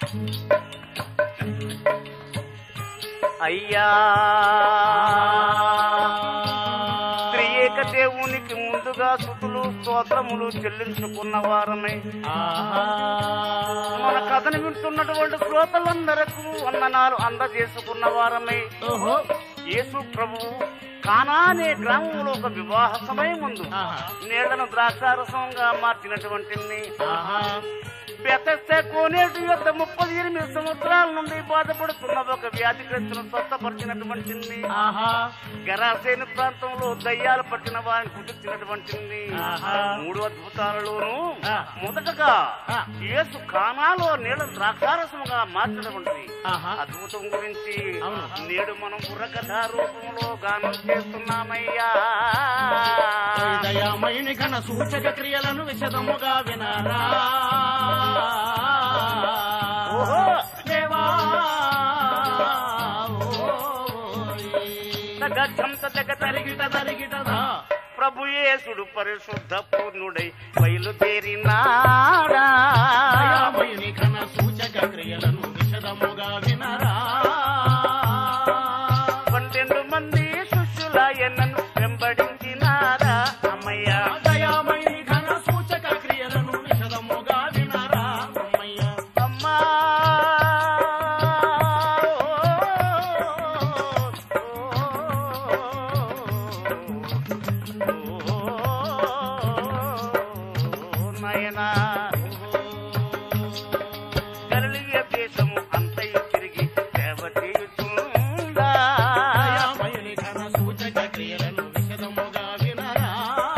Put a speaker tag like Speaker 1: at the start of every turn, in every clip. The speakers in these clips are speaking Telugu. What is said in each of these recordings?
Speaker 1: అయ్యా త్రియేక దేవునికి ముందుగా శృతులు స్తోత్రములు చెల్లించుకున్న వారమై మన కథను వింటున్నటువంటి శ్రోతలందరకు వందనాలు అందజేసుకున్న వారమై
Speaker 2: ఓహో
Speaker 1: యేసు ప్రభువు కానా అనే గ్రామంలో ఒక వివాహ సమయం ముందు
Speaker 2: ఆహా.
Speaker 1: నీళ్లను ద్రాక్షారసంగా మార్చినటువంటి
Speaker 2: ఆహా
Speaker 1: బెతస్త కోనేటి యొక్క ముప్పది ఎనిమిది సంవత్సరాల నుండి బాధపడుతున్న ఒక వ్యాధిగ్రస్తును స్వస్థపరిచినటువంటి
Speaker 2: ఆహా
Speaker 1: గరాసేను ప్రాంతంలో దయ్యాలు పట్టిన వారిని కుదిర్చినటువంటి
Speaker 2: ఆహా.
Speaker 1: మూడు అద్భుతాలలోను
Speaker 2: ఆ.
Speaker 1: మొదటగా
Speaker 2: ఆ.
Speaker 1: యేసు కానాలో నీళ్ళ ద్రాక్షారసముగా మార్చినటువంటి
Speaker 2: ఆహా
Speaker 1: అద్భుతం గురించి
Speaker 2: అవును.
Speaker 1: నేడు మనం బుర్రకథా రూపంలో గానం చేస్తున్నామయ్యా
Speaker 2: దయామయుని ఘన సూచక క్రియలను విశదముగా వినరా
Speaker 1: ఓహో.
Speaker 2: దేవా ఓయ్.
Speaker 1: గజంత జగ
Speaker 2: తరిగిట తరిగిటదా
Speaker 1: ప్రభు యేసుడు పరిశుద్ధ పూర్ణుడై బయలుదేరినాడా
Speaker 2: దయామయుని ఘన సూచక క్రియలను విశదముగా వినరా
Speaker 1: పన్నెండు మంది శిష్యుల ఎన్నను వెంబడించినారా అమ్మయ్యా
Speaker 2: దయామయుని ఘన సూచక క్రియలను విశదముగా వినరా అమ్మయ్య
Speaker 1: అమ్మా నయనా గలిలియ దేశము అంతయు తిరిగి సేవ చేయుచుందా
Speaker 2: దయామయుని ఘన సూచక క్రియలను విశదముగా వినరా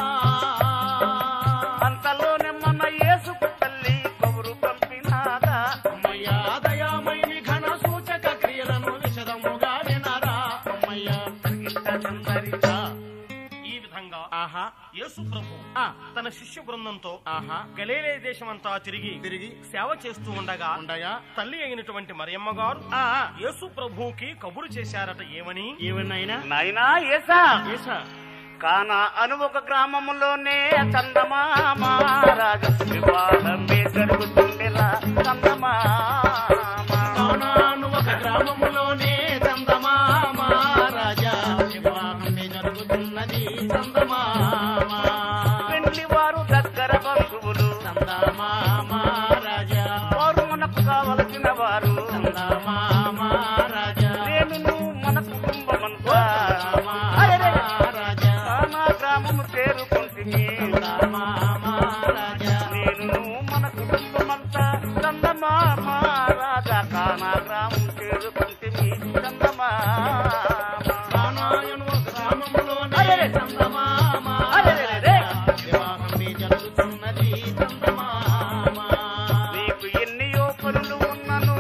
Speaker 1: అంతలోనే మన యేసుకు తల్లి కబురు పంపినాదా
Speaker 2: అమ్మయ్యా దయామయుని ఘన సూచక క్రియలను విశదముగా వినరా అమ్మయ్యా
Speaker 1: ఇంత
Speaker 3: ఈ విధంగా
Speaker 2: ఆహా
Speaker 3: యేసు ప్రభు
Speaker 2: ఆ,
Speaker 3: తన శిష్య బృందంతో
Speaker 2: ఆహా
Speaker 3: గలీలే దేశమంతా తిరిగి
Speaker 2: తిరిగి
Speaker 3: సేవ చేస్తూ ఉండగా
Speaker 2: ఉండయా
Speaker 3: తల్లి అయినటువంటి మరియమ్మ గారు
Speaker 2: ఆ, ఆ,
Speaker 3: యేసు ప్రభువుకి కబురు చేశారట ఏమని
Speaker 2: ఏమన్నాయినా
Speaker 1: నాయనా ఏసా
Speaker 2: ఏసా
Speaker 1: కానా అను ఒక గ్రామంలోనే చందమామ రాజు వివాహమే జరుగుతుండేలా చందమామ
Speaker 2: కానాను ఒక గ్రామములోనే చందమామ రాజా వివాహమే జరుగుతున్నది చందమామ
Speaker 1: పెండ్లి వారు దగ్గర బంధువులు
Speaker 2: చందమామ రాజా
Speaker 1: వారు మనకు కావలసిన వారు
Speaker 2: చందమామ రాజా
Speaker 1: నేను మన కుటుంబమంతా
Speaker 2: చందమామ రాజా
Speaker 1: కానా గ్రామము చేరుకుంటుంది
Speaker 2: చందమామ రాజా
Speaker 1: నేను మన కుటుంబమంతా చందమామ రాజా కానా గ్రామం చేరుకుంటుంది చందమామ
Speaker 2: కానాయను ఒక గ్రామములోనే
Speaker 1: అరెరే.
Speaker 2: చందమామ
Speaker 1: అరెరెరెరే.
Speaker 2: వివాహమే జరుగుతున్నది చందమామ
Speaker 1: నీకు ఎన్నియో పనులు ఉన్నను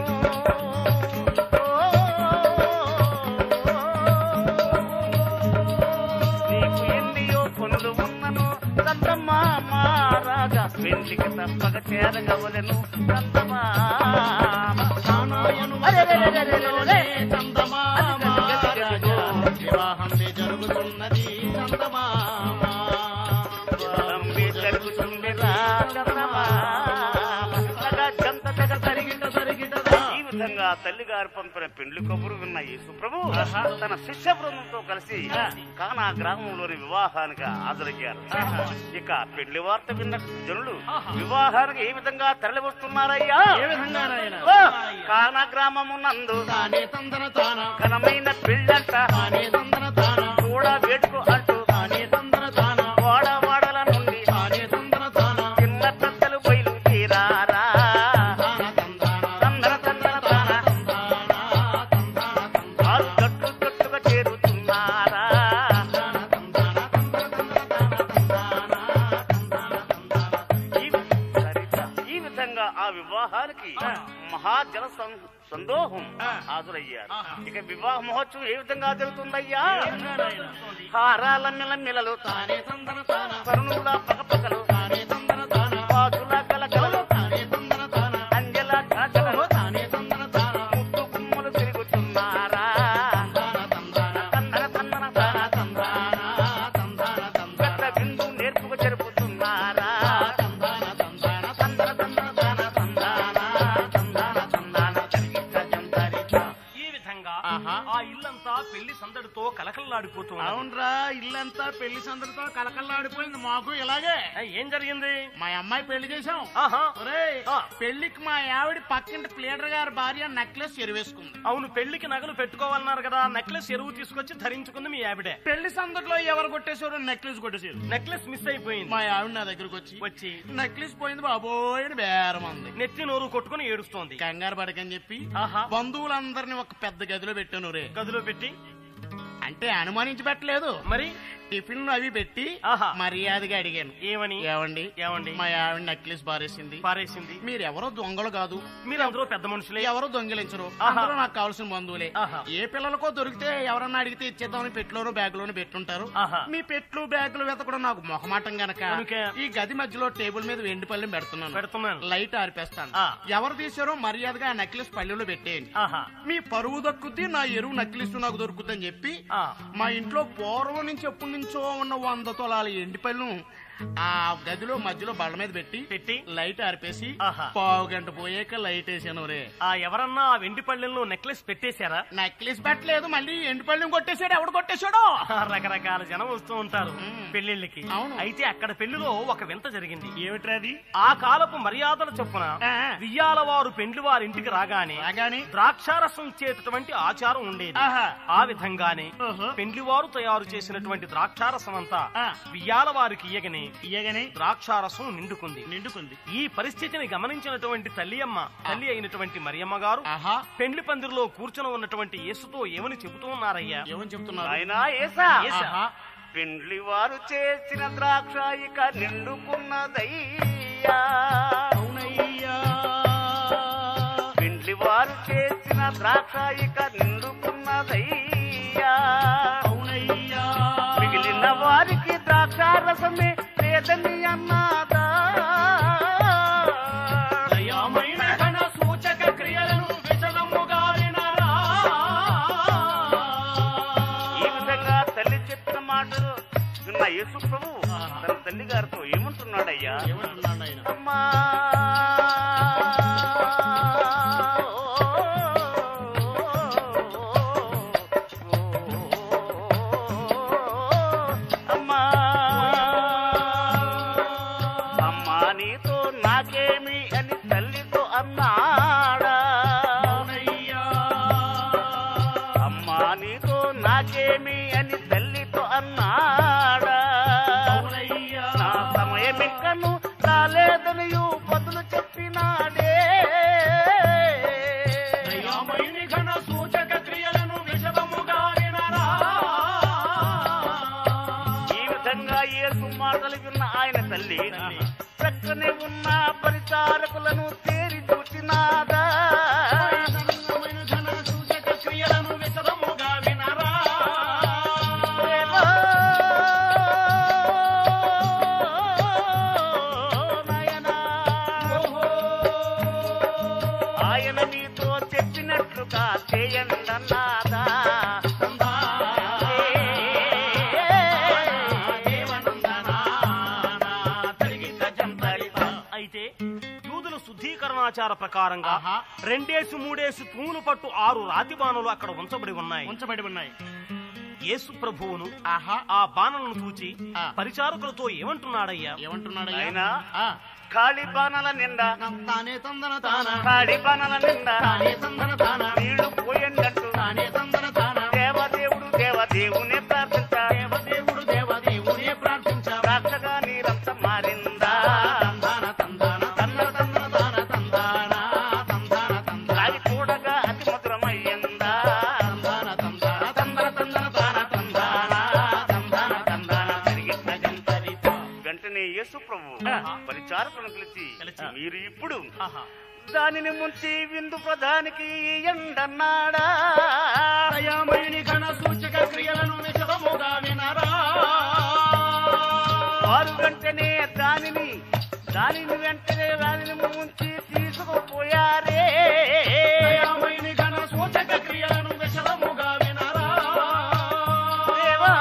Speaker 1: నీకు ఎన్నియో పనులు ఉన్నను చందమా రాజా పెళ్లికి తప్పక చేరగవలను చందమా
Speaker 2: కానాయను
Speaker 1: అరెరెరెరెరెరెరె.
Speaker 2: చందమామ రాజా వివాహమే జరుగుతున్నది చందమామ
Speaker 1: తంబి జరుగుతుందిరా చందమా జంత జగ
Speaker 2: తరిగిట తరిగిటదా
Speaker 1: ఈ విధంగా తల్లిగారు పంపిన పెండ్లి కబురు విన్న యేసు ప్రభు తన శిష్య బృందంతో కలిసి కానా గ్రామంలోని వివాహానికి హాజరయ్యారు ఇక పెళ్లి వార్త విన్న జనులు వివాహానికి ఏ విధంగా తరలి వస్తున్నారయ్యా
Speaker 2: ఏ విధంగా నాయన
Speaker 1: ఓ, కానా గ్రామము నందు
Speaker 2: తానే తందన తాన
Speaker 1: ఘనమైన పెళ్ళంట
Speaker 2: తానే తందన తాన
Speaker 1: కూడా వేడుకు అంటూ
Speaker 2: తానే తందన తాన
Speaker 1: వాడ వాడల నుండి
Speaker 2: తానే తందన తాన
Speaker 1: చిన్న పెద్దలు బయలుదేరారా
Speaker 2: తాన తందాన
Speaker 1: తందన తందన తాన
Speaker 2: తందాన తందాన తందాన
Speaker 1: ఆరు జట్టు జట్టుగా చేరుతున్నారా
Speaker 2: తందాన తందాన తందాన తందాన తందాన
Speaker 1: ఈ సరిత. ఈ విధంగా ఆ వివాహానికి మహాజన సం- సందోహం హాజరయ్యారు ఇక వివాహ మహోత్సవం ఏ విధంగా జరుగుతుందయ్యా హారాల మిలమిలలు
Speaker 2: తానే తందన తాన
Speaker 1: కరుణుల పగపగలు
Speaker 2: తానే తందన తాన
Speaker 1: పాతుల గలగలలు
Speaker 2: తానే తందన తాన
Speaker 1: అంజల కాచలలు
Speaker 2: తానే తందన తాన
Speaker 1: ముట్టు కుమ్ములు తిరుగుతున్నారా
Speaker 2: తందాన తందాన
Speaker 1: తందన తందన తాన
Speaker 2: తందాన తందాన తందాన
Speaker 1: పెద్ద బిందు నేర్పుగా జరుపుతున్నారా
Speaker 2: తందాన తందాన
Speaker 1: తందన తందన తాన తందాన తందాన తందాన
Speaker 3: సందడితో కలకల్లాడిపోతుంది
Speaker 4: అవునరా ఇల్లంతా పెళ్లి సందడితో కలకల్లాడిపోయింది మాకు ఇలాగే
Speaker 3: ఏం జరిగింది
Speaker 4: మా అమ్మాయి పెళ్లి చేసాం
Speaker 3: ఆహా
Speaker 4: ఒరేయ్,
Speaker 3: ఆ.
Speaker 4: పెళ్లికి మా ఆవిడ పక్కింటి ప్లేడర్ గారి భార్య నెక్లెస్ ఎరివేసుకుంది
Speaker 3: అవును పెళ్లికి నగలు పెట్టుకోవాలన్నారు కదా నెక్లెస్ ఎరువు తీసుకొచ్చి ధరించుకుంది మీ ఆవిడే
Speaker 4: పెళ్లి సందడిలో ఎవరు కొట్టేశారు నెక్లెస్ కొట్టేశారు
Speaker 3: నెక్లెస్ మిస్ అయిపోయింది
Speaker 4: మా ఆవిడ నా దగ్గరకు వచ్చి
Speaker 3: వచ్చి
Speaker 4: నెక్లెస్ పోయింది బాబోయ్ అని బేరం ఉంది
Speaker 3: నెత్తి నోరు కొట్టుకుని ఏడుస్తోంది
Speaker 4: కంగారు పడకని చెప్పి
Speaker 3: ఆహా
Speaker 4: బంధువులందరినీ ఒక పెద్ద గదిలో పెట్టాను రే
Speaker 3: గదిలో పెట్టి
Speaker 4: అంటే అనుమానించి పెట్టలేదు
Speaker 3: మరి
Speaker 4: టిఫిన్ అవి పెట్టి
Speaker 3: ఆహా.
Speaker 4: మర్యాదగా అడిగాను
Speaker 3: ఏమని
Speaker 4: ఏమండి
Speaker 3: ఏమండి
Speaker 4: మా ఆవిడ నెక్లెస్ బారేసింది
Speaker 3: పారేసింది
Speaker 4: మీరెవరో దొంగలు కాదు
Speaker 3: మీరందరూ పెద్ద మనుషులే
Speaker 4: ఎవరో దొంగిలించరు
Speaker 3: ఆహా.
Speaker 4: అందరూ నాకు కావాల్సిన బంధువులే
Speaker 3: ఆహా.
Speaker 4: ఏ పిల్లలకో దొరికితే ఎవరన్నా అడిగితే ఇచ్చేద్దామని పెట్లోను బ్యాగ్ పెట్టుంటారు
Speaker 3: ఆహా.
Speaker 4: మీ పెట్లు బ్యాగులు వెతకడం నాకు మొహమాటం గనక
Speaker 3: కనుక?
Speaker 4: ఈ గది మధ్యలో టేబుల్ మీద వెండి పళ్ళెం పెడుతున్నాను
Speaker 3: పెడుతున్నాను
Speaker 4: లైట్ ఆరిపేస్తాను
Speaker 3: ఆ.
Speaker 4: ఎవరు తీసారో మర్యాదగా ఆ నెక్లెస్ పళ్ళెలో పెట్టేయండి
Speaker 3: ఆహా
Speaker 4: మీ పరువు దక్కుద్ది నా ఎరువు నెక్లెస్ నాకు దొరుకుద్దని చెప్పి
Speaker 3: ఆ.
Speaker 4: మా ఇంట్లో పూర్వం నుంచి ఎప్పటి నుంచో ఉన్న వంద తొలాల ఎండి పళ్ళు ఆ గదిలో మధ్యలో బళ్ళ మీద పెట్టి
Speaker 3: పెట్టి
Speaker 4: లైట్ ఆరిపేసి
Speaker 3: ఆహా.
Speaker 4: పావు గంట పోయాక లైట్ వేసాను రే
Speaker 3: ఆ ఎవరన్నా ఆ వెండి పళ్ళెంలో నెక్లెస్ పెట్టేశారా
Speaker 4: నెక్లెస్ పెట్టలేదు మళ్ళీ ఎండి పళ్ళెం కొట్టేశాడు ఎవడు కొట్టేశాడో
Speaker 3: రకరకాల జనం వస్తూ ఉంటారు పెళ్లిళ్ళకి
Speaker 4: అవును.
Speaker 3: అయితే అక్కడ పెళ్లిలో ఒక వింత జరిగింది
Speaker 4: ఏమిట్రది
Speaker 3: ఆ కాలపు మర్యాదల చొప్పున
Speaker 4: ఆ.
Speaker 3: వియ్యాల వారు పెండ్లి వారి ఇంటికి రాగానే
Speaker 4: రాగానే
Speaker 3: ద్రాక్షారసం ఇచ్చేటటువంటి ఆచారం ఉండేది
Speaker 4: ఆహా.
Speaker 3: ఆ విధంగానే
Speaker 4: ఓహో.
Speaker 3: పెండ్లివారు తయారు చేసినటువంటి ద్రాక్షారసం అంతా
Speaker 4: ఆ.
Speaker 3: వియ్యాల వారికి ఇయ్యగనే
Speaker 4: ఇయ్యగానే
Speaker 3: ద్రాక్షారసం నిండుకుంది
Speaker 4: నిండుకుంది
Speaker 3: ఈ పరిస్థితిని గమనించినటువంటి తల్లి అమ్మ తల్లి అయినటువంటి మరియమ్మ గారు
Speaker 4: ఆహా
Speaker 3: పెండ్లి పందిరిలో కూర్చుని ఉన్నటువంటి యేసుతో ఏమని చెబుతూ ఉన్నారయ్యా
Speaker 4: ఏమని చెప్తున్నారు
Speaker 1: ఆయన ఏసా
Speaker 3: ఏసా.
Speaker 4: ఆహా.
Speaker 1: పెండ్లి వారు చేసిన ద్రాక్ష ఇక నిండుకున్నదయ్యా
Speaker 4: అవునయ్యా
Speaker 1: పెండ్లి వారు చేసిన ద్రాక్ష ఇక నిండుకున్నదయ్యా
Speaker 4: అవునయ్యా
Speaker 1: మిగిలిన వారికి ద్రాక్ష రసమే లేదని అన్నాదా
Speaker 4: దయామైన ఘన సూచక క్రియలను విశదముగా వినరా
Speaker 1: ఈ విధంగా తల్లి చెప్పిన మాటలు విన్న యేసు ప్రభు తన తల్లి గారితో ఏమంటున్నాడయ్యా
Speaker 4: ఏమంటున్నాడు ఆయన
Speaker 1: అమ్మా అమ్మా అమ్మా నీతో నాకేమి అని తల్లితో అన్నాడా
Speaker 4: అవునయ్యా
Speaker 1: అమ్మా నీతో నాకేమి అని తల్లితో అన్నాడా
Speaker 4: అవునయ్యా
Speaker 1: నా సమయమిక్కను రాలేదనియు బదులు చెప్పినాడే
Speaker 4: దయామైన ఘన సూచక క్రియలను విశదముగా వినరా
Speaker 1: ఈ విధంగా యేసు మాటలు విన్న ఆయన తల్లి ప్రక్కనే ఉన్న పరిచారకులను తేరి చూచినాదా
Speaker 4: దయామైన ఘన సూచక క్రియలను విశదముగా వినరా
Speaker 1: దేవా, నాయనా. ఆయన నీతో చెప్పినట్లుగా చేయండన్నాదా
Speaker 3: అయితే యూదుల శుద్ధీకరణాచార ప్రకారంగా
Speaker 4: ఆహా.
Speaker 3: రెండేసి మూడేసి తూములు పట్టు ఆరు రాతి బాణులు అక్కడ ఉంచబడి ఉన్నాయి
Speaker 4: ఉంచబడి ఉన్నాయి
Speaker 3: యేసు ప్రభువును
Speaker 4: ఆహా
Speaker 3: ఆ బాణలను చూచి
Speaker 4: ఆ.
Speaker 3: పరిచారకులతో ఏమంటున్నాడయ్యా
Speaker 4: ఏమంటున్నాడు
Speaker 1: ఆయన
Speaker 4: ఆ
Speaker 1: ఖాళీ బాణల నిండా
Speaker 4: తానే తందన తాన
Speaker 1: ఖాళీ బాణల నిండా
Speaker 4: తానే తందన తాన
Speaker 1: నీళ్లు పోయండట్టు
Speaker 4: తానే తందన తాన
Speaker 1: దేవదేవుడు దేవదేవుని ప్రార్థించ
Speaker 4: దేవదేవుడు దేవదేవునే ప్రార్థించా
Speaker 1: ద్రాక్షగా నీరంతా మారిందా
Speaker 4: తందాన తందాన తన్న తందన తాన తందాన తందాన తందాన
Speaker 1: అది చూడగా అతి మధురమయ్యిందా
Speaker 4: తందాన తందాన తందన తందన తాన తందాన తందాన తందాన
Speaker 1: జరిగిన గంటరిత. వెంటనే యేసు ప్రభు పరిచారకులను పిలిచి
Speaker 3: పిలిచి,
Speaker 1: మీరు ఇప్పుడు
Speaker 3: ఆహా.
Speaker 1: దానిని ముంచి విందు ప్రధానికి ఎండన్నాడా
Speaker 4: దయామయుని ఘన సూచక క్రియలను విశదముగా వినరా
Speaker 1: వారు వెంటనే దానిని దానిని వెంటనే దానిని ముంచి తీసుకుపోయారే
Speaker 4: దయామయుని ఘన సూచక క్రియలను విశదముగా వినరా
Speaker 1: దేవా,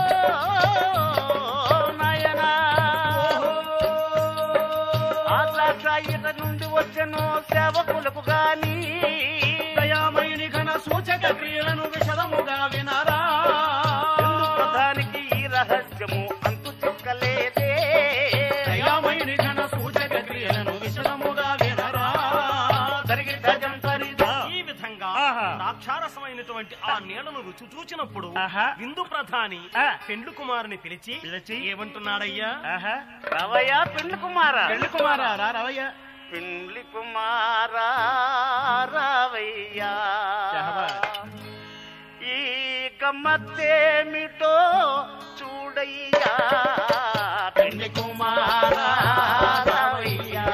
Speaker 1: నాయనా, ఆ ద్రాక్ష ద్రాక్ష ఇట నుండి వచ్చెను సేవకులకు గాని
Speaker 2: దయామయుని ఘన సూచక క్రియలను విశదముగా వినరా
Speaker 1: ఎందు ప్రధానికి ఈ రహస్యము అంతు చిక్కలేదే
Speaker 2: దయామయుని ఘన సూచక క్రియలను విశదముగా వినరా
Speaker 1: జరిగి గజం సరిదా
Speaker 3: ఈ విధంగా
Speaker 2: ఆహా.
Speaker 3: ద్రాక్షారసమైనటువంటి ఆ నీళ్లను రుచి చూచినప్పుడు
Speaker 2: ఆహా.
Speaker 3: విందు ప్రధాని
Speaker 2: ఆ.
Speaker 3: పెండ్లు కుమారుని పిలిచి
Speaker 2: పిలిచి,
Speaker 3: ఏమంటున్నాడయ్యా
Speaker 2: ఆహా.
Speaker 1: రవయ్య పెండ్లి కుమారా
Speaker 2: పెళ్లి కుమారా రా రవయ్య
Speaker 1: పెండ్లి కుమారా రావయ్యా
Speaker 2: షహబాజ్.
Speaker 1: ఈ గమ్మత్తేమిటో చూడయ్యా పెండ్లి కుమారా రావయ్యా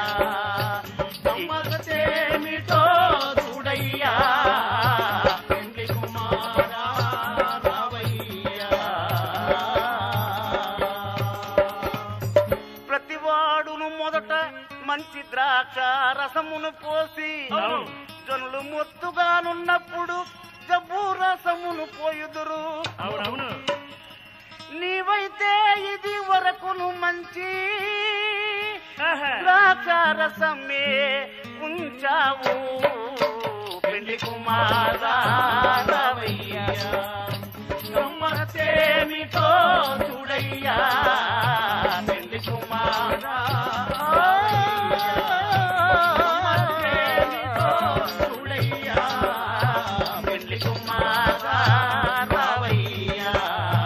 Speaker 2: గమ్మత్తేమిటో చూడయ్యా పెండ్లి కుమారా రావయ్యా
Speaker 1: ప్రతివాడును మొదట మంచి ద్రాక్ష రసమును పోసి
Speaker 3: అవును.
Speaker 1: జనులు మొత్తుగానున్నప్పుడు జబ్బు రసమును పోయుదురు
Speaker 2: అవునవును
Speaker 1: నీవైతే ఇది వరకును మంచి
Speaker 2: ఆహా.
Speaker 1: ద్రాక్ష రసమే ఉంచావు పెళ్లి కుమారా రావయ్యా.
Speaker 2: గమ్మత్తేమిటో చూడయ్యా పెళ్లి కుమారా గమ్మత్తేమిటో చూడయ్యా పెళ్లి కుమారా రావయ్యా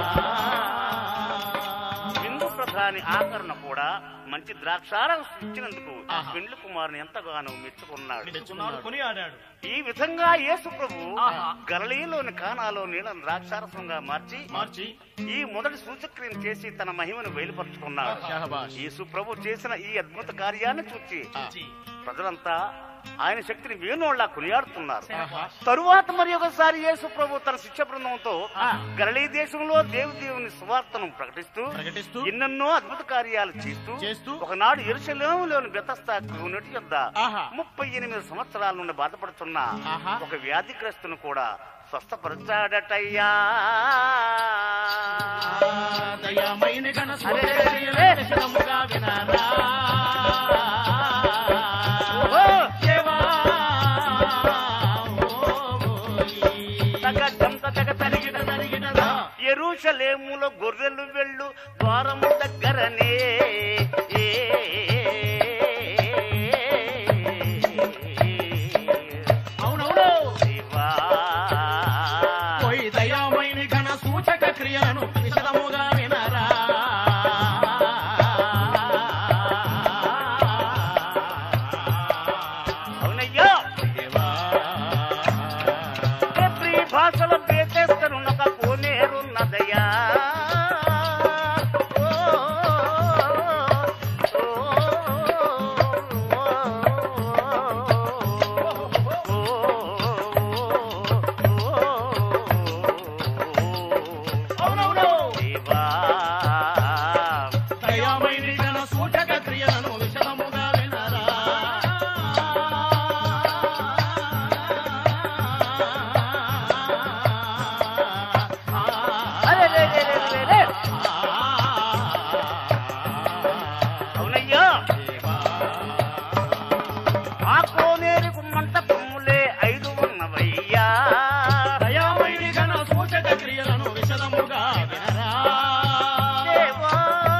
Speaker 1: విందు ప్రధాని ఆకరణ కూడా మంచి ద్రాక్షారసం ఇచ్చినందుకు
Speaker 2: ఆహా.
Speaker 1: పెండ్లి కుమారుని ఎంతగానో మెచ్చుకున్నాడు
Speaker 3: మెచ్చుకున్నాడు కొనియాడాడు
Speaker 1: ఈ విధంగా యేసు ప్రభు
Speaker 3: ఆహా.
Speaker 1: గలలీలోని కానాలో నీళ్ళను ద్రాక్షారసంగా మార్చి
Speaker 3: మార్చి
Speaker 1: ఈ మొదటి సూచక్రియం చేసి తన మహిమను బయలుపరుచుకున్నాడు
Speaker 2: షహబాజ్.
Speaker 1: యేసు ప్రభు చేసిన ఈ అద్భుత కార్యాన్ని చూచి
Speaker 3: చూచి,
Speaker 1: ప్రజలంతా ఆయన శక్తిని వేణోళ్లా కొనియాడుతున్నారు
Speaker 2: ఆహా.
Speaker 1: తరువాత మరి ఒకసారి యేసు ప్రభు తన శిక్ష బృందంతో
Speaker 2: ఆ.
Speaker 1: గలలీ దేశంలో దేవుని సువార్తను ప్రకటిస్తూ
Speaker 2: ప్రకటిస్తూ
Speaker 1: ఎన్నెన్నో అద్భుత కార్యాలు చేస్తూ
Speaker 2: చేస్తూ
Speaker 1: ఒకనాడు ఎరుసలేములోని బెతస్తా నటి యొద్ద
Speaker 2: ఆహా.
Speaker 1: ముప్పై ఎనిమిది సంవత్సరాల నుండి బాధపడుతున్న
Speaker 2: ఆహా.
Speaker 1: ఒక వ్యాధిగ్రస్తును కూడా స్వస్థపరచాడటయ్యా
Speaker 2: దయామయుని ఘన
Speaker 1: అరే,
Speaker 2: సూచక
Speaker 1: అరే,
Speaker 2: క్రియలను
Speaker 1: అరే.
Speaker 2: విశదముగా వినరా
Speaker 1: ఓహో!
Speaker 2: దేవా, ఓయ్.
Speaker 1: తగ జంత తగ తరిగిన
Speaker 2: తరిగినదా?
Speaker 1: ఎరుషలేములో గొర్రెలు వెళ్ళు ద్వారము దగ్గరనే
Speaker 2: అవునవును
Speaker 1: శివా.
Speaker 2: పోయి దయామయుని ఘన సూచక క్రియలను విశదముగా వినరా
Speaker 1: అవునయ్యా
Speaker 2: దేవా
Speaker 1: ఎబ్రి భాషల పేచేస్తనున్నక కోనేరున్నదయ్యా ఓ, ఓ,
Speaker 2: అవునవును
Speaker 1: దేవా.
Speaker 2: దయామయుని ఘన సూచక క్రియలను విశదముగా వినరా
Speaker 1: అరే, రే, రే, రే, రే, రే. అవునయ్యా ఆ కోనేరుకు మంట కొమ్ములే ఐదు ఉన్నవయ్యా
Speaker 2: దయామయుని ఘన సూచక క్రియలను విశదముగా వినరా
Speaker 1: దేవా.